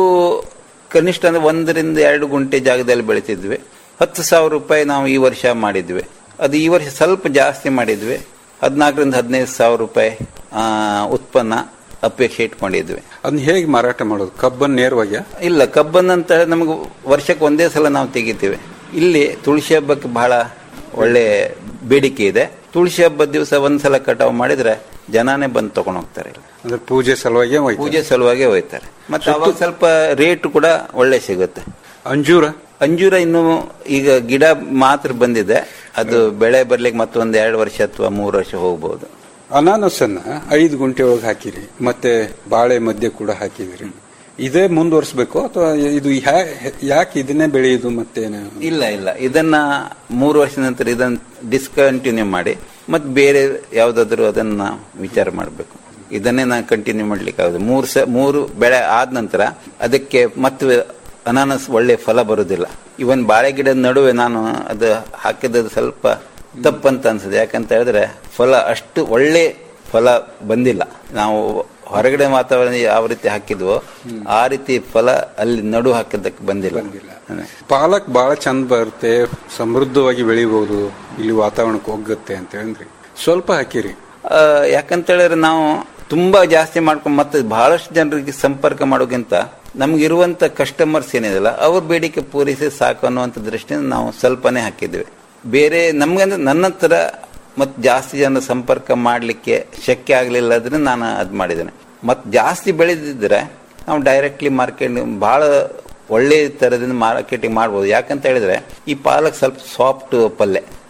ಕನಿಷ್ಠ ಅಂದ್ರೆ ಒಂದರಿಂದ ಎರಡು ಗುಂಟೆ ಜಾಗದಲ್ಲಿ ಬೆಳಿತಿದ್ವಿ ಹತ್ತು ಸಾವಿರ ರೂಪಾಯಿ ನಾವು ಈ ವರ್ಷ ಮಾಡಿದ್ವಿ ಅದು ಈ ವರ್ಷ ಸ್ವಲ್ಪ ಜಾಸ್ತಿ ಮಾಡಿದ್ವಿ ಹದಿನಾಲ್ಕರಿಂದ ಹದಿನೈದು ಸಾವಿರ ರೂಪಾಯಿ ಆ, ಉತ್ಪನ್ನ ಅಪೇಕ್ಷೆ ಇಟ್ಕೊಂಡಿದ್ವಿ ಅದನ್ನ ಹೇಗೆ ಮಾರಾಟ ಮಾಡೋದು ಕಬ್ಬನ್ನು ನೇರವಾಗಿ ಇಲ್ಲ ಕಬ್ಬನ್ನಂತ ನಮಗೆ ವರ್ಷಕ್ಕೆ ಒಂದೇ ಸಲ ನಾವು ತೆಗಿತೀವಿ ಇಲ್ಲಿ ತುಳಸಿ ಹಬ್ಬಕ್ಕೆ ಬಹಳ ಒಳ್ಳೆ ಬೇಡಿಕೆ ಇದೆ ತುಳಸಿ ಹಬ್ಬದ ದಿವಸ ಒಂದ್ಸಲ ಕಟಾವು ಮಾಡಿದ್ರೆ ಜನನೇ ಬಂದು ತಗೊಂಡು ಹೋಗ್ತಾರೆ ಇಲ್ಲಿ. ಅಂದ್ರೆ ಪೂಜೆ ಸಲುವಾಗಿ ಹೋಯ್ತು ಪೂಜೆ ಸಲುವಾಗಿ ಹೋಯ್ತಾರೆ ಮತ್ತೆ ಅವಾಗ ಸ್ವಲ್ಪ ರೇಟ್ ಕೂಡ ಒಳ್ಳೆ ಸಿಗುತ್ತೆ ಅಂಜೂರ ಅಂಜೂರ ಇನ್ನು ಈಗ ಗಿಡ ಮಾತ್ರ ಬಂದಿದೆ ಅದು ಬೆಳೆ ಬರ್ಲಿಕ್ಕೆ ಮತ್ತೊಂದ್ ಎರಡು ವರ್ಷ ಅಥವಾ ಮೂರು ವರ್ಷ ಹೋಗ್ಬೋದು ಅನಾನಸನ್ನ ಐದು ಗುಂಟೆ ಒಳಗೆ ಹಾಕಿರಿ ಮತ್ತೆ ಬಾಳೆ ಮಧ್ಯೆ ಕೂಡ ಹಾಕಿದಿರಿ ಇದೇ ಮುಂದುವರಿಸಬೇಕು ಅಥವಾ ಇದು ಹ್ಯಾ- ಯಾಕೆ ಇದನ್ನೇ ಬೆಳೆಯುದು ಮತ್ತೇನು ಇಲ್ಲ ಇಲ್ಲ ಇದನ್ನ ಮೂರು ವರ್ಷದ ನಂತರ ಇದನ್ನ ಡಿಸ್ಕಂಟಿನ್ಯೂ ಮಾಡಿ ಮತ್ತೆ ಬೇರೆ ಯಾವ್ದಾದ್ರು ಅದನ್ನ ವಿಚಾರ ಮಾಡಬೇಕು ಇದನ್ನೇ ನಾನು ಕಂಟಿನ್ಯೂ ಮಾಡ್ಲಿಕ್ಕೆ ಆಗುದು ಮೂರು ಸ ಮೂರು ಬೆಳೆ ಆದ ನಂತರ ಅದಕ್ಕೆ ಮತ್ತೆ ಅನಾನಸ್ ಒಳ್ಳೆ ಫಲ ಬರುದಿಲ್ಲ ಇವನ್ ಬಾಳೆ ಗಿಡದ ನಡುವೆ ನಾನು ಅದು ಹಾಕಿದ್ದು ಸ್ವಲ್ಪ ತಪ್ಪಂತ ಅನ್ಸುತ್ತೆ ಯಾಕಂತ ಹೇಳಿದ್ರೆ ಫಲ ಅಷ್ಟು ಒಳ್ಳೆ ಫಲ ಬಂದಿಲ್ಲ ನಾವು ಹೊರಗಡೆ ವಾತಾವರಣ ಯಾವ ರೀತಿ ಹಾಕಿದ್ವೋ ಆ ರೀತಿ ಫಲ ಅಲ್ಲಿ ನಡು ಹಾಕಿದ್ದಕ್ಕೆ ಬಂದಿಲ್ಲ ಅದೇ. ಪಾಲಕ್ ಬಹಳ ಚಂದ ಬರುತ್ತೆ ಸಮೃದ್ಧವಾಗಿ ಬೆಳಿಬಹುದು ಇಲ್ಲಿ ವಾತಾವರಣಕ್ಕೆ ಹೋಗುತ್ತೆ ಅಂತ ಹೇಳಿದ್ರಿ ಸ್ವಲ್ಪ ಹಾಕಿರಿ ಆ, ಯಾಕಂತ ಹೇಳಿದ್ರೆ ನಾವು ತುಂಬಾ ಜಾಸ್ತಿ ಮಾಡ್ಕೊಂಡು ಮತ್ತೆ ಬಹಳಷ್ಟು ಜನರಿಗೆ ಸಂಪರ್ಕ ಮಾಡೋಕ್ಕಿಂತ ನಮ್ಗಿರುವಂತ ಕಸ್ಟಮರ್ಸ್ ಏನಿದೆಲ್ಲ ಅವ್ರ ಬೇಡಿಕೆ ಪೂರೈಸಿ ಸಾಕು ಅನ್ನುವಂಥ ದೃಷ್ಟಿಯಿಂದ ನಾವು ಸ್ವಲ್ಪನೇ ಹಾಕಿದ್ವಿ ಬೇರೆ ನಮ್ಗಂದ್ರೆ ನನ್ನ ಹತ್ರ ಮತ್ತೆ ಜಾಸ್ತಿ ಜನ ಸಂಪರ್ಕ ಮಾಡಲಿಕ್ಕೆ ಶಕ್ಯ ಆಗಲಿಲ್ಲ ಅಂದ್ರೆ ನಾನು ಅದು ಮಾಡಿದ್ದೇನೆ ಮತ್ತೆ ಜಾಸ್ತಿ ಬೆಳೆದಿದ್ರೆ ನಾವು ಡೈರೆಕ್ಟ್ಲಿ ಮಾರ್ಕೆಟ್ ಬಹಳ ಒಳ್ಳೆ ತರದಿಂದ ಮಾರ್ಕೆಟಿಂಗ್ ಮಾಡ್ಬೋದು ಯಾಕಂತ ಹೇಳಿದ್ರೆ ಈ ಪಾಲಕ್ ಸ್ವಲ್ಪ ಸಾಫ್ಟ್ ಪಲ್ಯ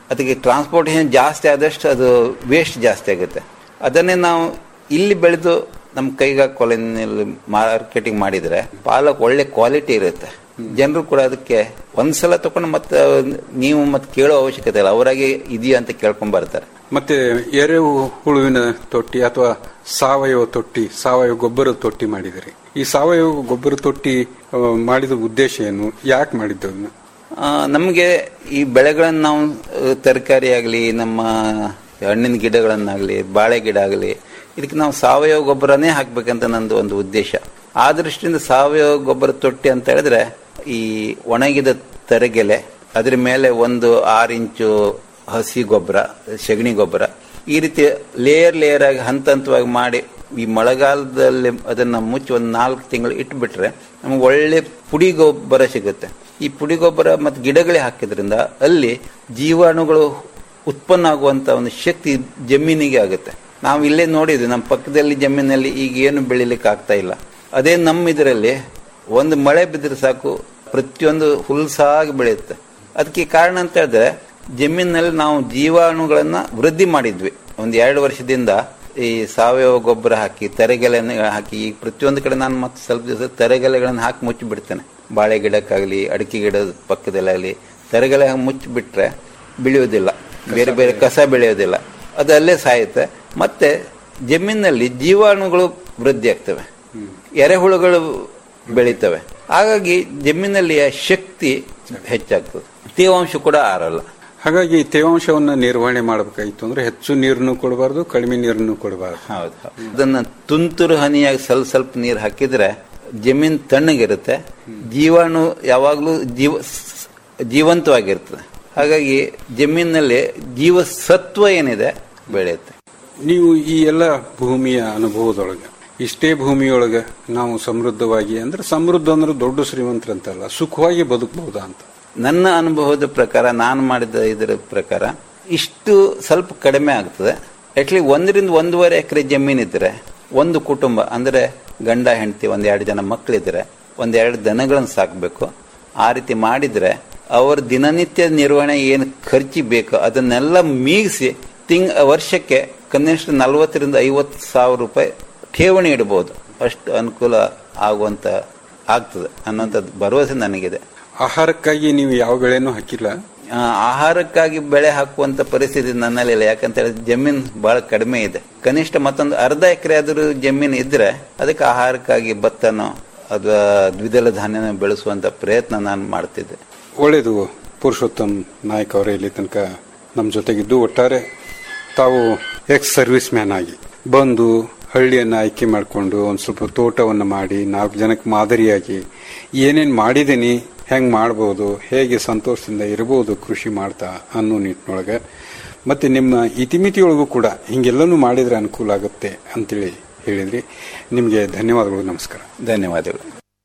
ಅದಕ್ಕೆ ಟ್ರಾನ್ಸ್ಪೋರ್ಟೇಷನ್ ಜಾಸ್ತಿ ಆದಷ್ಟು ಅದು ವೇಸ್ಟ್ ಜಾಸ್ತಿ ಆಗುತ್ತೆ ಅದನ್ನೇ ನಾವು ಇಲ್ಲಿ ಬೆಳೆದು ನಮ್ಮ ಕೈಗ ಕೊಲೆನಲ್ಲಿ ಮಾರ್ಕೆಟಿಂಗ್ ಮಾಡಿದ್ರೆ ಪಾಲಕ್ ಒಳ್ಳೆ ಕ್ವಾಲಿಟಿ ಇರುತ್ತೆ ಜನರು ಕೂಡ ಅದಕ್ಕೆ ಒಂದ್ಸಲ ತಕೊಂಡು ಮತ್ತೆ ನೀವು ಮತ್ತೆ ಕೇಳೋ ಅವಶ್ಯಕತೆ ಇಲ್ಲ ಅವರಾಗೆ ಇದೆಯಾ ಅಂತ ಕೇಳ್ಕೊಂಡ್ ಬರ್ತಾರೆ ಮತ್ತೆ ಎರೆಹು ಹುಳುವಿನ ತೊಟ್ಟಿ ಅಥವಾ ಸಾವಯವ ತೊಟ್ಟಿ ಸಾವಯವ ಗೊಬ್ಬರದ ತೊಟ್ಟಿ ಮಾಡಿದಿರಿ ಈ ಸಾವಯವ ಗೊಬ್ಬರ ತೊಟ್ಟಿ ಆ, ಮಾಡಿದ ಉದ್ದೇಶ ಏನು ಯಾಕೆ ಮಾಡಿದ್ದು ಅದನ್ನ ಆ, ನಮಗೆ ಈ ಬೆಳೆಗಳನ್ನು ನಾವು ತರಕಾರಿ ಆಗಲಿ ನಮ್ಮ ಹಣ್ಣಿನ ಗಿಡಗಳನ್ನಾಗಲಿ ಬಾಳೆ ಗಿಡ ಆಗಲಿ ಇದಕ್ಕೆ ನಾವು ಸಾವಯವ ಗೊಬ್ಬರನೇ ಹಾಕ್ಬೇಕಂತ ನಂದು ಒಂದು ಉದ್ದೇಶ ಆ ದೃಷ್ಟಿಯಿಂದ ಸಾವಯವ ಗೊಬ್ಬರ ತೊಟ್ಟಿ ಅಂತ ಹೇಳಿದ್ರೆ ಈ ಒಣಗಿದ ತರಗೆಲೆ ಅದ್ರ ಮೇಲೆ ಒಂದು ಆರು ಇಂಚು ಹಸಿ ಗೊಬ್ಬರ ಸಗಣಿ ಗೊಬ್ಬರ ಈ ರೀತಿ ಲೇಯರ್ ಲೇಯರ್ ಆಗಿ ಹಂತ ಹಂತವಾಗಿ ಮಾಡಿ ಈ ಮಳೆಗಾಲದಲ್ಲಿ ಅದನ್ನ ಮುಚ್ಚಿ ಒಂದು ನಾಲ್ಕು ತಿಂಗಳು ಇಟ್ಬಿಟ್ರೆ ನಮಗೆ ಒಳ್ಳೆ ಪುಡಿ ಗೊಬ್ಬರ ಸಿಗುತ್ತೆ ಈ ಪುಡಿ ಗೊಬ್ಬರ ಮತ್ತು ಗಿಡಗಳೇ ಹಾಕಿದ್ರಿಂದ ಅಲ್ಲಿ ಜೀವಾಣುಗಳು ಉತ್ಪನ್ನ ಆಗುವಂತ ಒಂದು ಶಕ್ತಿ ಜಮೀನಿಗೆ ಆಗುತ್ತೆ ನಾವು ಇಲ್ಲೇ ನೋಡಿದ್ವಿ ನಮ್ಮ ಪಕ್ಕದಲ್ಲಿ ಜಮೀನಲ್ಲಿ ಈಗ ಏನು ಬೆಳಿಲಿಕ್ಕೆ ಆಗ್ತಾ ಇಲ್ಲ ಅದೇ ನಮ್ಮ ಇದರಲ್ಲಿ ಒಂದು ಮಳೆ ಬಿದ್ದರೆ ಸಾಕು ಪ್ರತಿಯೊಂದು ಹುಲ್ಸಾಗಿ ಬೆಳೆಯುತ್ತೆ ಅದಕ್ಕೆ ಕಾರಣ ಅಂತ ಹೇಳಿದ್ರೆ ಜಮೀನಿನಲ್ಲಿ ನಾವು ಜೀವಾಣುಗಳನ್ನ ವೃದ್ಧಿ ಮಾಡಿದ್ವಿ ಒಂದು ಎರಡು ವರ್ಷದಿಂದ ಈ ಸಾವಯವ ಗೊಬ್ಬರ ಹಾಕಿ ತರೆಗೆಲೆಯನ್ನು ಹಾಕಿ ಈ ಪ್ರತಿಯೊಂದು ಕಡೆ ನಾನು ಮತ್ತೆ ಸ್ವಲ್ಪ ದಿವಸ ತರೆಗೆಲೆಗಳನ್ನು ಹಾಕಿ ಮುಚ್ಚಿ ಬಿಡ್ತೇನೆ ಬಾಳೆ ಗಿಡಕ್ಕಾಗಲಿ ಅಡಿಕೆ ಗಿಡದ ಪಕ್ಕದಲ್ಲಾಗಲಿ ತರೆಗೆಲೆ ಹಾಕಿ ಮುಚ್ಚಿ ಬಿಟ್ರೆ ಬೆಳೆಯೋದಿಲ್ಲ ಬೇರೆ ಬೇರೆ ಕಸ ಬೆಳೆಯೋದಿಲ್ಲ ಅದು ಅಲ್ಲೇ ಸಾಯುತ್ತೆ ಮತ್ತೆ ಜಮೀನಿನಲ್ಲಿ ಜೀವಾಣುಗಳು ವೃದ್ಧಿ ಆಗ್ತವೆ ಎರೆಹುಳುಗಳು ಬೆಳೀತವೆ ಹಾಗಾಗಿ ಜಮೀನಲ್ಲಿಯ ಶಕ್ತಿ ಹೆಚ್ಚಾಗ್ತದೆ ತೇವಾಂಶ ಕೂಡ ಆರಲ್ಲ ಹಾಗಾಗಿ ತೇವಾಂಶವನ್ನ ನಿರ್ವಹಣೆ ಮಾಡಬೇಕಾಗಿತ್ತು ಅಂದ್ರೆ ಹೆಚ್ಚು ನೀರನ್ನು ಕೊಡಬಾರ್ದು ಕಡಿಮೆ ನೀರನ್ನು ಕೊಡಬಾರ್ದು ಹೌದು ಅದನ್ನ ತುಂತುರು ಹನಿಯಾಗಿ ಸ್ವಲ್ಪ ಸ್ವಲ್ಪ ನೀರು ಹಾಕಿದ್ರೆ ಜಮೀನ್ ತಣ್ಣಗಿರುತ್ತೆ ಜೀವಾಣು ಯಾವಾಗಲೂ ಜೀವ ಜೀವಂತವಾಗಿರ್ತದೆ ಹಾಗಾಗಿ ಜಮೀನಿನಲ್ಲಿ ಜೀವಸತ್ವ ಏನಿದೆ ಬೆಳೆಯುತ್ತೆ ನೀವು ಈ ಎಲ್ಲ ಭೂಮಿಯ ಅನುಭವದೊಳಗೆ ಇಷ್ಟೇ ಭೂಮಿಯೊಳಗೆ ನಾವು ಸಮೃದ್ಧವಾಗಿ ಅಂದ್ರೆ ಸಮೃದ್ಧ ಅಂದ್ರೆ ದೊಡ್ಡ ಶ್ರೀಮಂತರಂತಲ್ಲ ಸುಖವಾಗಿ ಬದುಕಬಹುದಾ ಅಂತ ನನ್ನ ಅನುಭವದ ಪ್ರಕಾರ ನಾನು ಮಾಡಿದ ಇದರ ಪ್ರಕಾರ ಇಷ್ಟು ಸ್ವಲ್ಪ ಕಡಿಮೆ ಆಗ್ತದೆ ಅಟ್ಲಿ ಒಂದರಿಂದ ಒಂದೂವರೆ ಎಕರೆ ಜಮೀನಿದ್ರೆ ಒಂದು ಕುಟುಂಬ ಅಂದ್ರೆ ಗಂಡ ಹೆಂಡತಿ ಒಂದೆರಡು ಜನ ಮಕ್ಕಳಿದ್ರೆ ಒಂದೆರಡು ದನಗಳನ್ನು ಸಾಕಬೇಕು ಆ ರೀತಿ ಮಾಡಿದ್ರೆ ಅವರ ದಿನನಿತ್ಯ ನಿರ್ವಹಣೆ ಏನು ಖರ್ಚಿ ಬೇಕು ಅದನ್ನೆಲ್ಲ ಮೀಗಿಸಿ ತಿಂಗ್ ವರ್ಷಕ್ಕೆ ಕನಿಷ್ಠ ನಲವತ್ತರಿಂದ ಐವತ್ತು ಸಾವಿರ ರೂಪಾಯಿ ಠೇವಣಿ ಇಡಬಹುದು ಅಷ್ಟು ಅನುಕೂಲ ಆಗುವಂತ ಆಗ್ತದೆ ಅನ್ನೋಂಥದ್ದು ಭರವಸೆ ನನಗಿದೆ ಆಹಾರಕ್ಕಾಗಿ ನೀವು ಯಾವ ಬೆಳೆನೂ ಹಾಕಿಲ್ಲ ಆ, ಆಹಾರಕ್ಕಾಗಿ ಬೆಳೆ ಹಾಕುವಂತ ಪರಿಸ್ಥಿತಿ ನನ್ನಲ್ಲಿ ಇಲ್ಲ ಯಾಕಂತ ಹೇಳಿದ್ರೆ ಜಮೀನ್ ಬಹಳ ಕಡಿಮೆ ಇದೆ ಕನಿಷ್ಠ ಮತ್ತೊಂದು ಅರ್ಧ ಎಕರೆ ಆದರೂ ಜಮೀನು ಇದ್ರೆ ಅದಕ್ಕೆ ಆಹಾರಕ್ಕಾಗಿ ಭತ್ತನೋ ಅಥವಾ ದ್ವಿದಳ ಧಾನ್ಯನ ಬೆಳೆಸುವಂತ ಪ್ರಯತ್ನ ನಾನು ಮಾಡ್ತಿದ್ದೆ ಒಳ್ಳೇದು ಪುರುಷೋತ್ತಮ್ ನಾಯಕ್ ಅವರೇ ಇಲ್ಲಿ ತನಕ ನಮ್ಮ ಜೊತೆಗಿದ್ದು ಒಟ್ಟಾರೆ ತಾವು ಎಕ್ಸ್ ಸರ್ವಿಸ್ ಮ್ಯಾನ್ ಆಗಿ ಬಂದು ಹಳ್ಳಿಯನ್ನು ಆಯ್ಕೆ ಮಾಡಿಕೊಂಡು ಒಂದು ಸ್ವಲ್ಪ ತೋಟವನ್ನು ಮಾಡಿ ನಾಲ್ಕು ಜನಕ್ಕೆ ಮಾದರಿಯಾಗಿ ಏನೇನು ಮಾಡಿದ್ದೀನಿ ಹೆಂಗೆ ಮಾಡ್ಬೋದು ಹೇಗೆ ಸಂತೋಷದಿಂದ ಇರಬಹುದು ಕೃಷಿ ಮಾಡ್ತಾ ಅನ್ನೋ ನಿಟ್ಟಿನೊಳಗೆ ಮತ್ತೆ ನಿಮ್ಮ ಇತಿಮಿತಿಯೊಳಗೂ ಕೂಡ ಹಿಂಗೆಲ್ಲನೂ ಮಾಡಿದ್ರೆ ಅನುಕೂಲ ಆಗುತ್ತೆ ಅಂತೇಳಿ ಹೇಳಿದ್ರಿ ನಿಮಗೆ ಧನ್ಯವಾದಗಳು ನಮಸ್ಕಾರ ಧನ್ಯವಾದಗಳು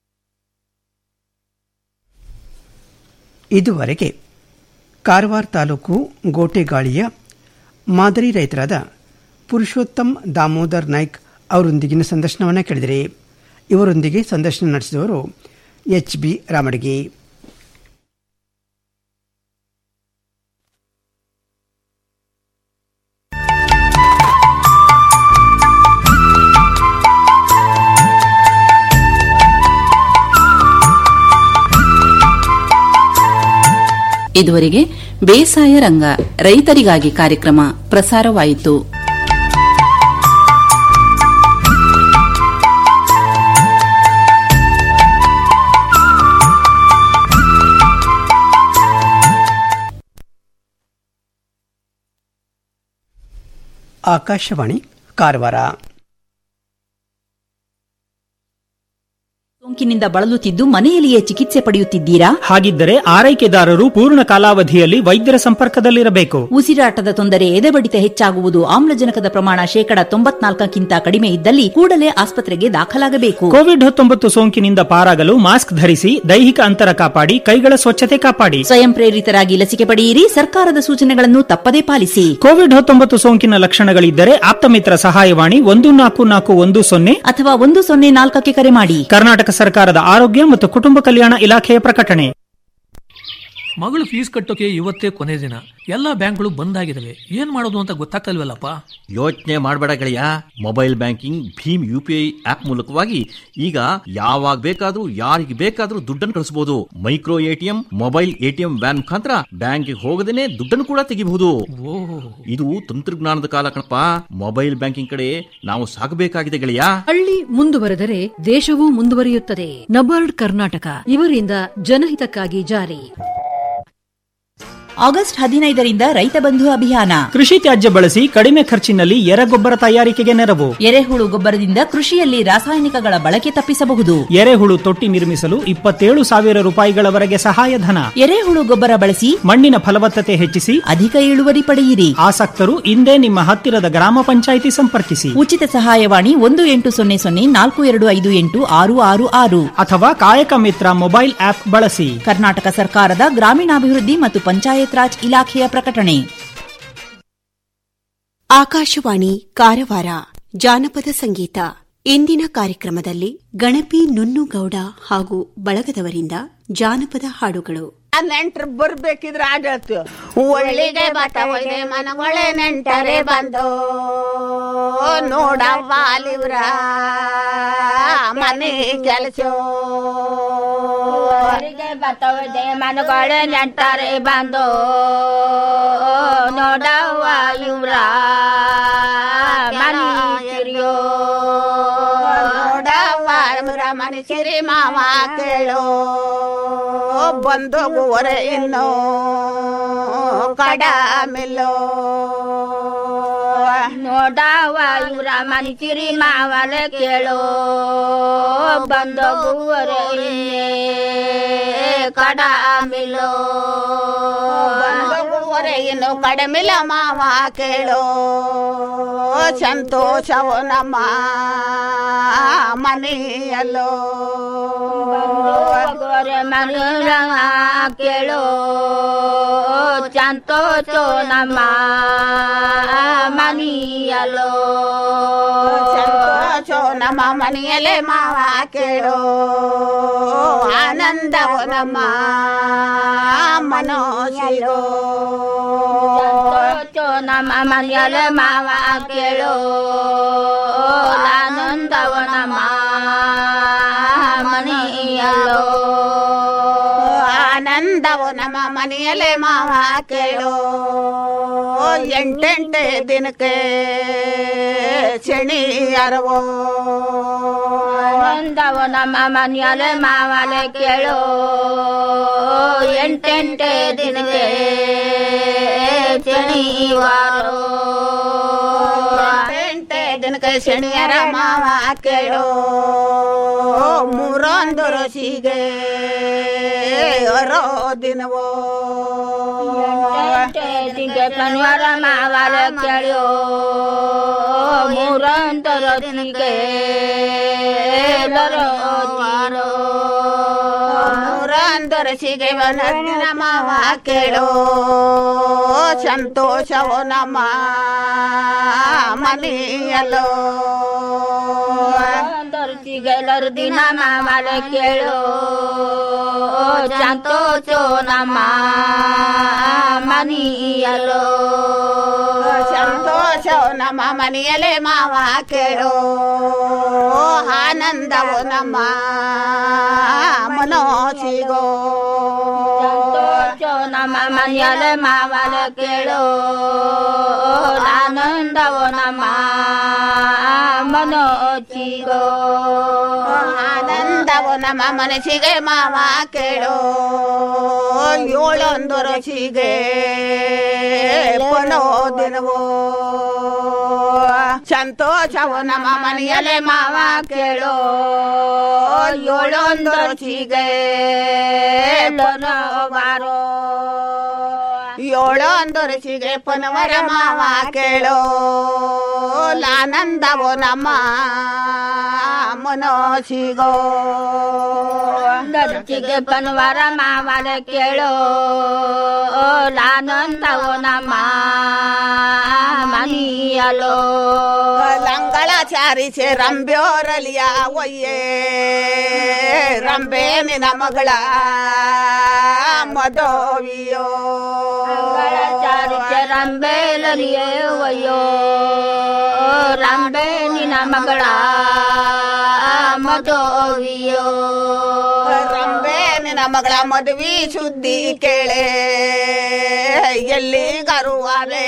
ಇದುವರೆಗೆ ಕಾರವಾರ ತಾಲೂಕು ಗೋಟೆಗಾಳಿಯ ಮಾದರಿ ರೈತರಾದ ಪುರುಷೋತ್ತಮ್ ದಾಮೋದರ್ ನಾಯ್ಕ್ ಅವರೊಂದಿಗಿನ ಸಂದರ್ಶನವನ್ನು ಕೇಳಿದರೆ ಇವರೊಂದಿಗೆ ಸಂದರ್ಶನ ನಡೆಸಿದವರು ಎಚ್ ಬಿ ರಾಮಡಿಗೆ ಇದುವರೆಗೆ ಬೇಸಾಯ ರಂಗ ರೈತರಿಗಾಗಿ ಕಾರ್ಯಕ್ರಮ ಪ್ರಸಾರವಾಯಿತು ಆಕಾಶವಾಣಿ ಕಾರವಾರ ಸೋಂಕಿನಿಂದ ಬಳಲುತ್ತಿದ್ದು ಮನೆಯಲ್ಲಿಯೇ ಚಿಕಿತ್ಸೆ ಪಡೆಯುತ್ತಿದ್ದೀರಾ ಹಾಗಿದ್ದರೆ ಆರೈಕೆದಾರರು ಪೂರ್ಣ ಕಾಲಾವಧಿಯಲ್ಲಿ ವೈದ್ಯರ ಸಂಪರ್ಕದಲ್ಲಿರಬೇಕು ಉಸಿರಾಟದ ತೊಂದರೆ ಎದೆಬಡಿತ ಹೆಚ್ಚಾಗುವುದು ಆಮ್ಲಜನಕದ ಪ್ರಮಾಣ ಶೇಕಡ ತೊಂಬತ್ನಾಲ್ಕಕ್ಕಿಂತ ಕಡಿಮೆ ಇದ್ದಲ್ಲಿ ಕೂಡಲೇ ಆಸ್ಪತ್ರೆಗೆ ದಾಖಲಾಗಬೇಕು ಕೋವಿಡ್ ಹತ್ತೊಂಬತ್ತು ಸೋಂಕಿನಿಂದ ಪಾರಾಗಲು ಮಾಸ್ಕ್ ಧರಿಸಿ ದೈಹಿಕ ಅಂತರ ಕಾಪಾಡಿ ಕೈಗಳ ಸ್ವಚ್ಛತೆ ಕಾಪಾಡಿ ಸ್ವಯಂ ಪ್ರೇರಿತರಾಗಿ ಲಸಿಕೆ ಪಡೆಯಿರಿ ಸರ್ಕಾರದ ಸೂಚನೆಗಳನ್ನು ತಪ್ಪದೇ ಪಾಲಿಸಿ ಕೋವಿಡ್ ಹತ್ತೊಂಬತ್ತು ಸೋಂಕಿನ ಲಕ್ಷಣಗಳಿದ್ದರೆ ಆಪ್ತಮಿತ್ರ ಸಹಾಯವಾಣಿ ಒಂದು ನಾಲ್ಕು ನಾಲ್ಕು ಒಂದು ಸೊನ್ನೆ ಅಥವಾ ಒಂದು ಸೊನ್ನೆ ನಾಲ್ಕಕ್ಕೆ ಕರೆ ಮಾಡಿ ಕರ್ನಾಟಕ ಸರ್ಕಾರದ ಆರೋಗ್ಯ ಮತ್ತು ಕುಟುಂಬ ಕಲ್ಯಾಣ ಇಲಾಖೆಯ ಪ್ರಕಟಣೆ ಮಗಳು ಫೀಸ್ ಕಟ್ಟೋಕೆ ಇವತ್ತೇ ಕೊನೆ ದಿನ ಎಲ್ಲಾ ಬ್ಯಾಂಕ್ಗಳು ಬಂದ್ ಆಗಿದಾವೆ ಏನ್ ಮಾಡೋದು ಅಂತ ಗೊತ್ತಾಗ್ತಲ್ವಲ್ಲಪ್ಪ ಯೋಚನೆ ಮಾಡಬೇಡ ಗೆಳೆಯ ಮೊಬೈಲ್ ಬ್ಯಾಂಕಿಂಗ್ ಭೀಮ್ ಯು ಪಿ ಐ ಆಪ್ ಮೂಲಕವಾಗಿ ಈಗ ಯಾವಾಗ ಬೇಕಾದ್ರೂ ಯಾರಿಗೆ ಬೇಕಾದ್ರೂ ದುಡ್ಡನ್ನು ಕಳಿಸಬಹುದು micro ATM mobile ATM van ಮುಖಾಂತರ ಬ್ಯಾಂಕಿಗೆ ಹೋಗದೇನೆ ದುಡ್ಡನ್ನು ಕೂಡ ತೆಗಿಬಹುದು ಇದು ತಂತ್ರಜ್ಞಾನದ ಕಾಲ ಕಣಪ್ಪ ಮೊಬೈಲ್ ಬ್ಯಾಂಕಿಂಗ್ ಕಡೆ ನಾವು ಸಾಗಬೇಕಾಗಿದೆ ಗೆಳೆಯ ಹಳ್ಳಿ ಮುಂದುವರೆದರೆ ದೇಶವೂ ಮುಂದುವರಿಯುತ್ತದೆ ನಬಾರ್ಡ್ ಕರ್ನಾಟಕ ಇವರಿಂದ ಜನಹಿತಕ್ಕಾಗಿ ಜಾರಿ ಆಗಸ್ಟ್ ಹದಿನೈದರಿಂದ ರೈತ ಬಂಧು ಅಭಿಯಾನ ಕೃಷಿ ತ್ಯಾಜ್ಯ ಬಳಸಿ ಕಡಿಮೆ ಖರ್ಚಿನಲ್ಲಿ ಎರೆಗೊಬ್ಬರ ತಯಾರಿಕೆಗೆ ನೆರವು ಎರೆಹುಳು ಗೊಬ್ಬರದಿಂದ ಕೃಷಿಯಲ್ಲಿ ರಾಸಾಯನಿಕಗಳ ಬಳಕೆ ತಪ್ಪಿಸಬಹುದು ಎರೆಹುಳು ತೊಟ್ಟಿ ನಿರ್ಮಿಸಲು ಇಪ್ಪತ್ತೇಳು ಸಾವಿರ ರೂಪಾಯಿಗಳವರೆಗೆ ಸಹಾಯಧನ ಎರೆಹುಳು ಗೊಬ್ಬರ ಬಳಸಿ ಮಣ್ಣಿನ ಫಲವತ್ತತೆ ಹೆಚ್ಚಿಸಿ ಅಧಿಕ ಇಳುವರಿ ಪಡೆಯಿರಿ ಆಸಕ್ತರು ಇಂದೇ ನಿಮ್ಮ ಹತ್ತಿರದ ಗ್ರಾಮ ಪಂಚಾಯಿತಿ ಸಂಪರ್ಕಿಸಿ ಉಚಿತ ಸಹಾಯವಾಣಿ ಒಂದು ಎಂಟು ಸೊನ್ನೆ ಸೊನ್ನೆ ನಾಲ್ಕು ಎರಡು ಐದು ಎಂಟು ಆರು ಆರು ಆರು ಅಥವಾ ಕಾಯಕ ಮಿತ್ರ ಮೊಬೈಲ್ ಆಪ್ ಬಳಸಿ ಕರ್ನಾಟಕ ಸರ್ಕಾರದ ಗ್ರಾಮೀಣಾಭಿವೃದ್ಧಿ ಮತ್ತು ಪಂಚಾಯತ್ ರಾಜ್ ಇಲಾಖೆಯ ಪ್ರಕಟಣೆ ಆಕಾಶವಾಣಿ ಕಾರವಾರ ಜಾನಪದ ಸಂಗೀತ ಇಂದಿನ ಕಾರ್ಯಕ್ರಮದಲ್ಲಿ ಗಣಪಿ ನುನ್ನುಗೌಡ ಹಾಗೂ ಬಳಗದವರಿಂದ ಜಾನಪದ ಹಾಡುಗಳು ನೆಂಟ್ರು ಬರ್ಬೇಕಿದ್ರ ಹಾಡು ಹೇಳ್ತು ಒಳ್ಳಿಗೆ ಬತ ಒಯ್ದೆ ಮನಗೊಳೆ ನೆಂಟರೆ ಬಂದು ನೋಡವ್ವ ಅಲಿವ್ರ ಮನೆ ಕೆಲಸ ಬತ ಒಯ್ದೆ ಮನಗೊಳೆ ನೆಂಟರೆ ಬಂದು ನೋಡವ್ವ ಇವ್ರ ಮನೆ ಕಿರಿಯೋ ನೋಡವ್ವ ಇವ್ರ ಮನೆ ಸಿರಿ ಮಾವ ಕೇಳೋ ಬಂದೋಗುವರೆ ಇನ್ನು ಕಡಮಿಲ್ಲೋ ನೋಡವ ಇವ್ರ ಮನಿಸಿರಿ ಮಾವಲ ಕೇಳೋ ಬಂದೋಗುವರೆ ಕಡಮಿಲ್ಲೋ ಬಂದೋಗುವರೆ ಇನ್ನು ಕಡಮಿಲ್ಲ ಮಾವ ಕೇಳೋ ಸಂತೋಷವು ನಮ್ಮ ಮನೆಯಲ್ಲೋ ಮನ ಕೇಳೋ ಸಂತೋಷ ನಮ್ಮ ಮನಿಯಲ್ಲೋ ಸಂತೋಷ ನಮ್ಮ ಮನೆಯಲ್ಲೇ ಮಾವ ಕೇಳೋ ಆನಂದವು ನಮ್ಮ ಮನೋಶಿಲೋ ಸಂತೋಷ ನಮ್ಮ ಮನೆಯಲ್ಲೇ ಮಾವ ಕೇಳೋ ಆನಂದವು ನಮ್ಮ ಮನೆಯಲ್ಲೋ ಆನಂದವು ನಮ್ಮ ಮನೆಯಲ್ಲೇ ಮಾವ ಕೇಳೋ ಎಂಟೆಂಟೆ ದಿನಕ್ಕೆ ಶನಿ ಅರವೋ ಆನಂದವು ನಮ್ಮ ಮನೆಯಲ್ಲೇ ಮಾವಲೆ ಕೇಳೋ ಎಂಟೆಂಟೆ ದಿನಕ್ಕೆ ಶನಿವಾರೋ ಎಂಟೆ ದಿನಕ್ಕೆ ಶನಿಯರ ಮಾವ ಕೇಳೋ ಮೂರೊಂದು ರಸಿಗೆ ಅರೋ ದಿನವೋ ಶನಿವಾರ ಮಾವಲ ಕೇಳೋ ಮೂರೊಂದು ರಸಿಗೆ ಮೂರೊಂದು ರಸಿಗೆ ದಿನ ಮಾವ ಕೇಳೋ ಸಂತೋಷವೋ ನಮ್ಮ ಮನೆಯಲ್ಲೋ ದೊರಸಿಗೆಲ್ಲರು ದಿನ ಮಾವಲ ಕೇಳೋ ಸಂತೋಷ ನಮ್ಮ ಮನೆಯಲ್ಲೋ ಸಂತೋಷ ನಮ್ಮ ಮನೆಯಲ್ಲೇ ಮಾವ ಕೇಳೋ ಆನಂದವು ನಮ್ಮ ಮನೋಸಿಗೋ ಸಂತೋಷ ನಮ್ಮ ಮನೆಯಲ್ಲೇ ಮಾವಲ ಕೇಳೋ ಆನಂದವು ನಮ್ಮ ಮನೋಚಿಗೋ ಆನಂದವು ನಮ್ಮ ಮನಸ್ಸಿಗೆ ಮಾವ ಕೇಳೋ ಏಳೊಂದು ರಸಿಗೆ ಪುನೋ ದಿನವೋ ಸಂತೋಷವು ನಮ್ಮ ಮನೆಯಲ್ಲೇ ಮಾವ ಕೇಳೋ ಏಳೊಂದು ರಸಿಗೆ ಪುನೋ ಬಾರೋ ಏಳೊಂದು ರಸಿಗೆ ಪುನವರ ಮಾವ ಕೇಳೋ ಆನಂದವು ನಮ್ಮ ಮನೋಸಿಗೋ ದರ್ಚಿಗೆ ಪನ್ವರ ಮಾವಲ ಕೇಳೋ ಆನಂದವು ನಮ್ಮ ಮನಿಯಲೋ ಲಂಗಳ ಚಾರಿಸೆ ರಂಬ್ಯೋರಲಿಯ ಒಯ್ಯೇ ರಂಬೆ ನಿನ ಮಗಳ ಮದೋವಿಯೋ ಚಾರಿಸೆ ರಂಬೇಲಲಿಯೇ ಒಯ್ಯೋ ರಂಬೆ ನಿನ ಮಗಳ ಮದೋವಿಯೋ ರಂಬೆ ನಿನ ಮಗಳ ಮದುವೆ ಸುದ್ದಿ ಕೇಳೆ ಎಲ್ಲಿ ಗರುವಾಲೆ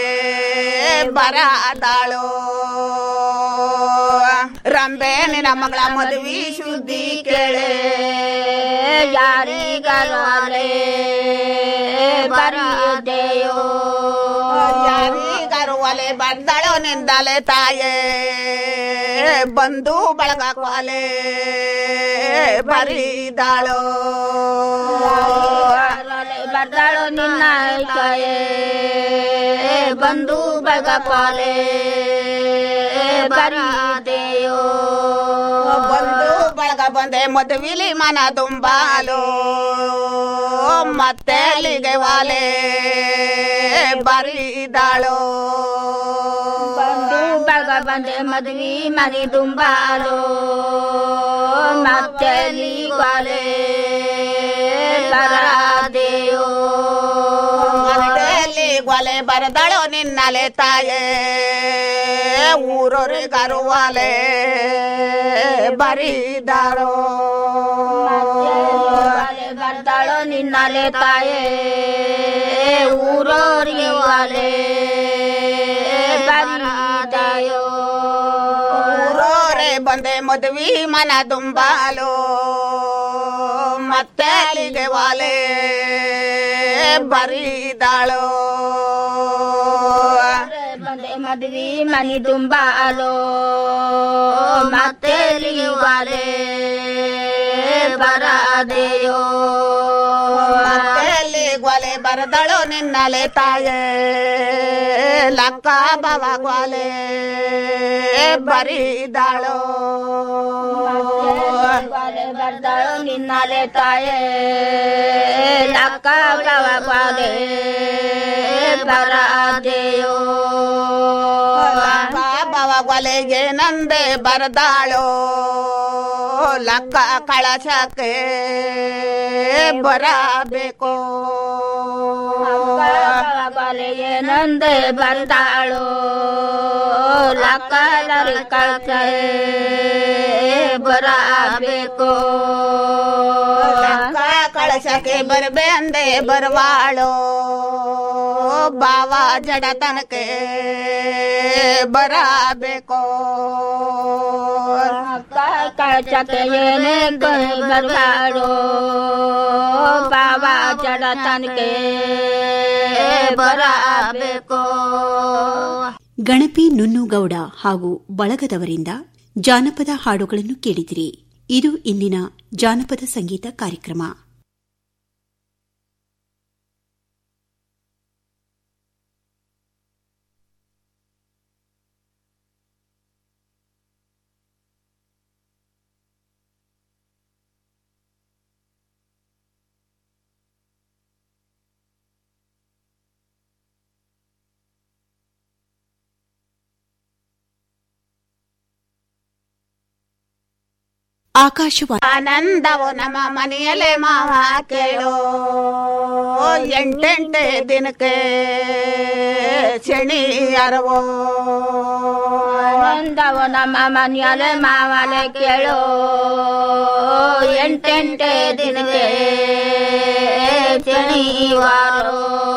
ಬರದಾಳೋ ರಂಬೆ ನಿನ ಮಗಳ ಮದುವೆ ಸುದ್ದಿ ಕೇಳೆ ಯಾರಿಗರುವಾಲೆ ಬರಿದೆಯೋ ಯಾರಿಗರುವಾಲೆ ಬಂದಳೋ ನಿಂದಲೆ ತಾಯೇ ಬಂದು ಬಳಗಾಕ್ವಾಲೆ ಬರಿದಾಳೋ ಬರ್ದಾಳೋ ನಿನ್ನ ತಾಯೇ ಬಂದು ಬಳಗಾಕ್ವಾಲೆ ಬರಿದೆಯೋ ಬಂದು ಬಳಗ ಬಂದೆ ಮದುವಿಲಿ ಮನ ತುಂಬಾಲೋ ಮತ್ತೆ ಅಲ್ಲಿಗೆ ವಾಲೆ ಬರಿದಾಳೋ ಬಂದು ಬಳಗ ಬಂದೆ ಮದುವೆ ಮನೆ ತುಂಬಾಲೋ ಮತ್ತೆ ವಾಲೆ ಬರದೆಯೋ ಮನೆಯಲ್ಲಿ ಗೊಲೆ ಬರದಳೋ ನಿನ್ನಲೆ ತಾಯೇ ಊರೊರೆ ಗರುವಾಲೆ ಬರಿದಾಳೋ ಬರ್ದಾಳೋ ನಿನ್ನಲೆ ತಾಯೇ ಊರೋರಿಗೆ ವಾಲೆ ಬರಿದಾಯೋ ಊರೋರೆ ಬಂದೆ ಮದುವೆ ಮನ ತುಂಬಾಲೋ ಮತ್ತೆ ಅಲ್ಲಿಗೆ ವಾಲೆ ಬರಿದಾಳೋ ಬಂದೆ ಮದುವೆ ಮನಿ ತುಂಬಾಲೋ ಮತ್ತೆ ಅಲ್ಲಿಗೆ ವಾಲೆ ಬರದೆಯೋ ಮತ್ತೆ ಅಲ್ಲಿ ಗ್ವಾಲೆ ಬರದಳೋ ನಿನ್ನಲೆ ತಾಯೇ ಲಕ್ಕ ಬವ ಗ್ವಾಲೆ ಬರಿದಾಳೋ ಬರ್ದಾಳೋ ನಿನ್ನಲೆ ತಾಯೇ ಲಕ್ಕ ಬವ ಗ್ವಾಲೆ ಬರದೆಯೋ ಬವ ಗ್ವಾಲೆಗೆ ನಂದೆ ಬರದಾಳೋ ಲಕ್ಕ ಕಳಶಕ್ಕೆ ಬರಬೇಕು ಬಲೆಗೆ ನಂದೆ ಬಂದಾಳು ಲಕ್ಕಲರಿ ಕಳಚೆ ಬರಬೇಕು ಲಕ್ಕ ಕಳಶಕ್ಕೆ ಬರಬೆ ಅಂದೆ ಬರವಾಳು ಬಾವ ಜಡ ತನಕೆ ಬರಬೇಕು ಕಳಚಕ್ಕೆ ಏನೇ ಬರವಾಳು ಬಾವ ಜಡ ತನಕೆ ಬರಬೇಕು ಗಣಪಿ ನುನ್ನುಗೌಡ ಹಾಗೂ ಬಳಗದವರಿಂದ ಜಾನಪದ ಹಾಡುಗಳನ್ನು ಕೇಳಿದಿರಿ ಇದು ಇಂದಿನ ಜಾನಪದ ಸಂಗೀತ ಕಾರ್ಯಕ್ರಮ ಆಕಾಶವಾಣಿ ಆನಂದವು ನಮ್ಮ ಮನೆಯಲ್ಲೇ ಮಾವ ಕೇಳೋ ಎಂಟೆಂಟೆ ದಿನಕ್ಕೆ ಶನಿ ಅರವೋ ಆನಂದವು ನಮ್ಮ ಮನೆಯಲ್ಲೇ ಮಾವಲೆ ಕೇಳೋ ಎಂಟೆಂಟೆ ದಿನಕ್ಕೆ ಶನಿವಾರೋ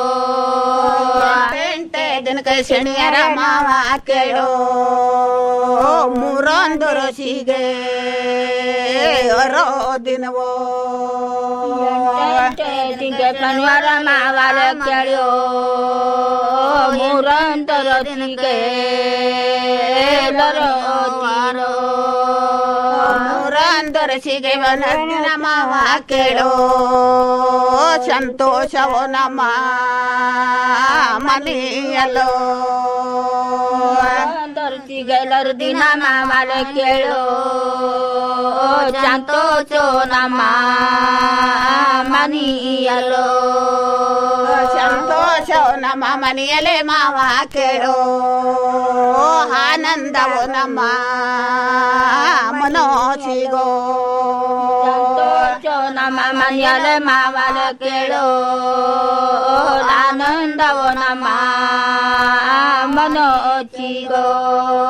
ಎಂಟೆ ದಿನಕ್ಕೆ ಶನಿಯರ ಮಾವ ಕೇಳೋ ಮೂರೊಂದು ಋಷಿಗೆ ಅರೋ ದಿನವೋ ದಿಗೆ ಶನಿವಾರ ಮಾವಲ ಕೇಳೋ ಮೂರೊಂದು ಋಷಿಗೆ ಮೂರೊಂದು ಋಷಿಗೆ ಒಂದಿನ ಮಾವ ಕೇಳೋ ಸಂತೋಷವೋ ನಮ್ಮ ಮನೆಯಲ್ಲೋ ಸಿಗಲರು ದಿನ ಮಾಮಲ ಕೇಳು ಸಂತೋಷೋ ನಮ್ಮ ಮನಿಯಲೋ ಸಂತೋಷ ನಮ್ಮ ಮನೆಯಲ್ಲೇ ಮಾವ ಕೇಳು ಆನಂದವು ನಮ್ಮ ಮನೋಸಿಗೋ ಸಂತೋಷೋ ನಮ್ಮ ಮನೆಯಲ್ಲೇ ಮಾವಲ ಕೇಳು ಆನಂದವೋ ನಮ್ಮ ಮನೋಚಿಗೋ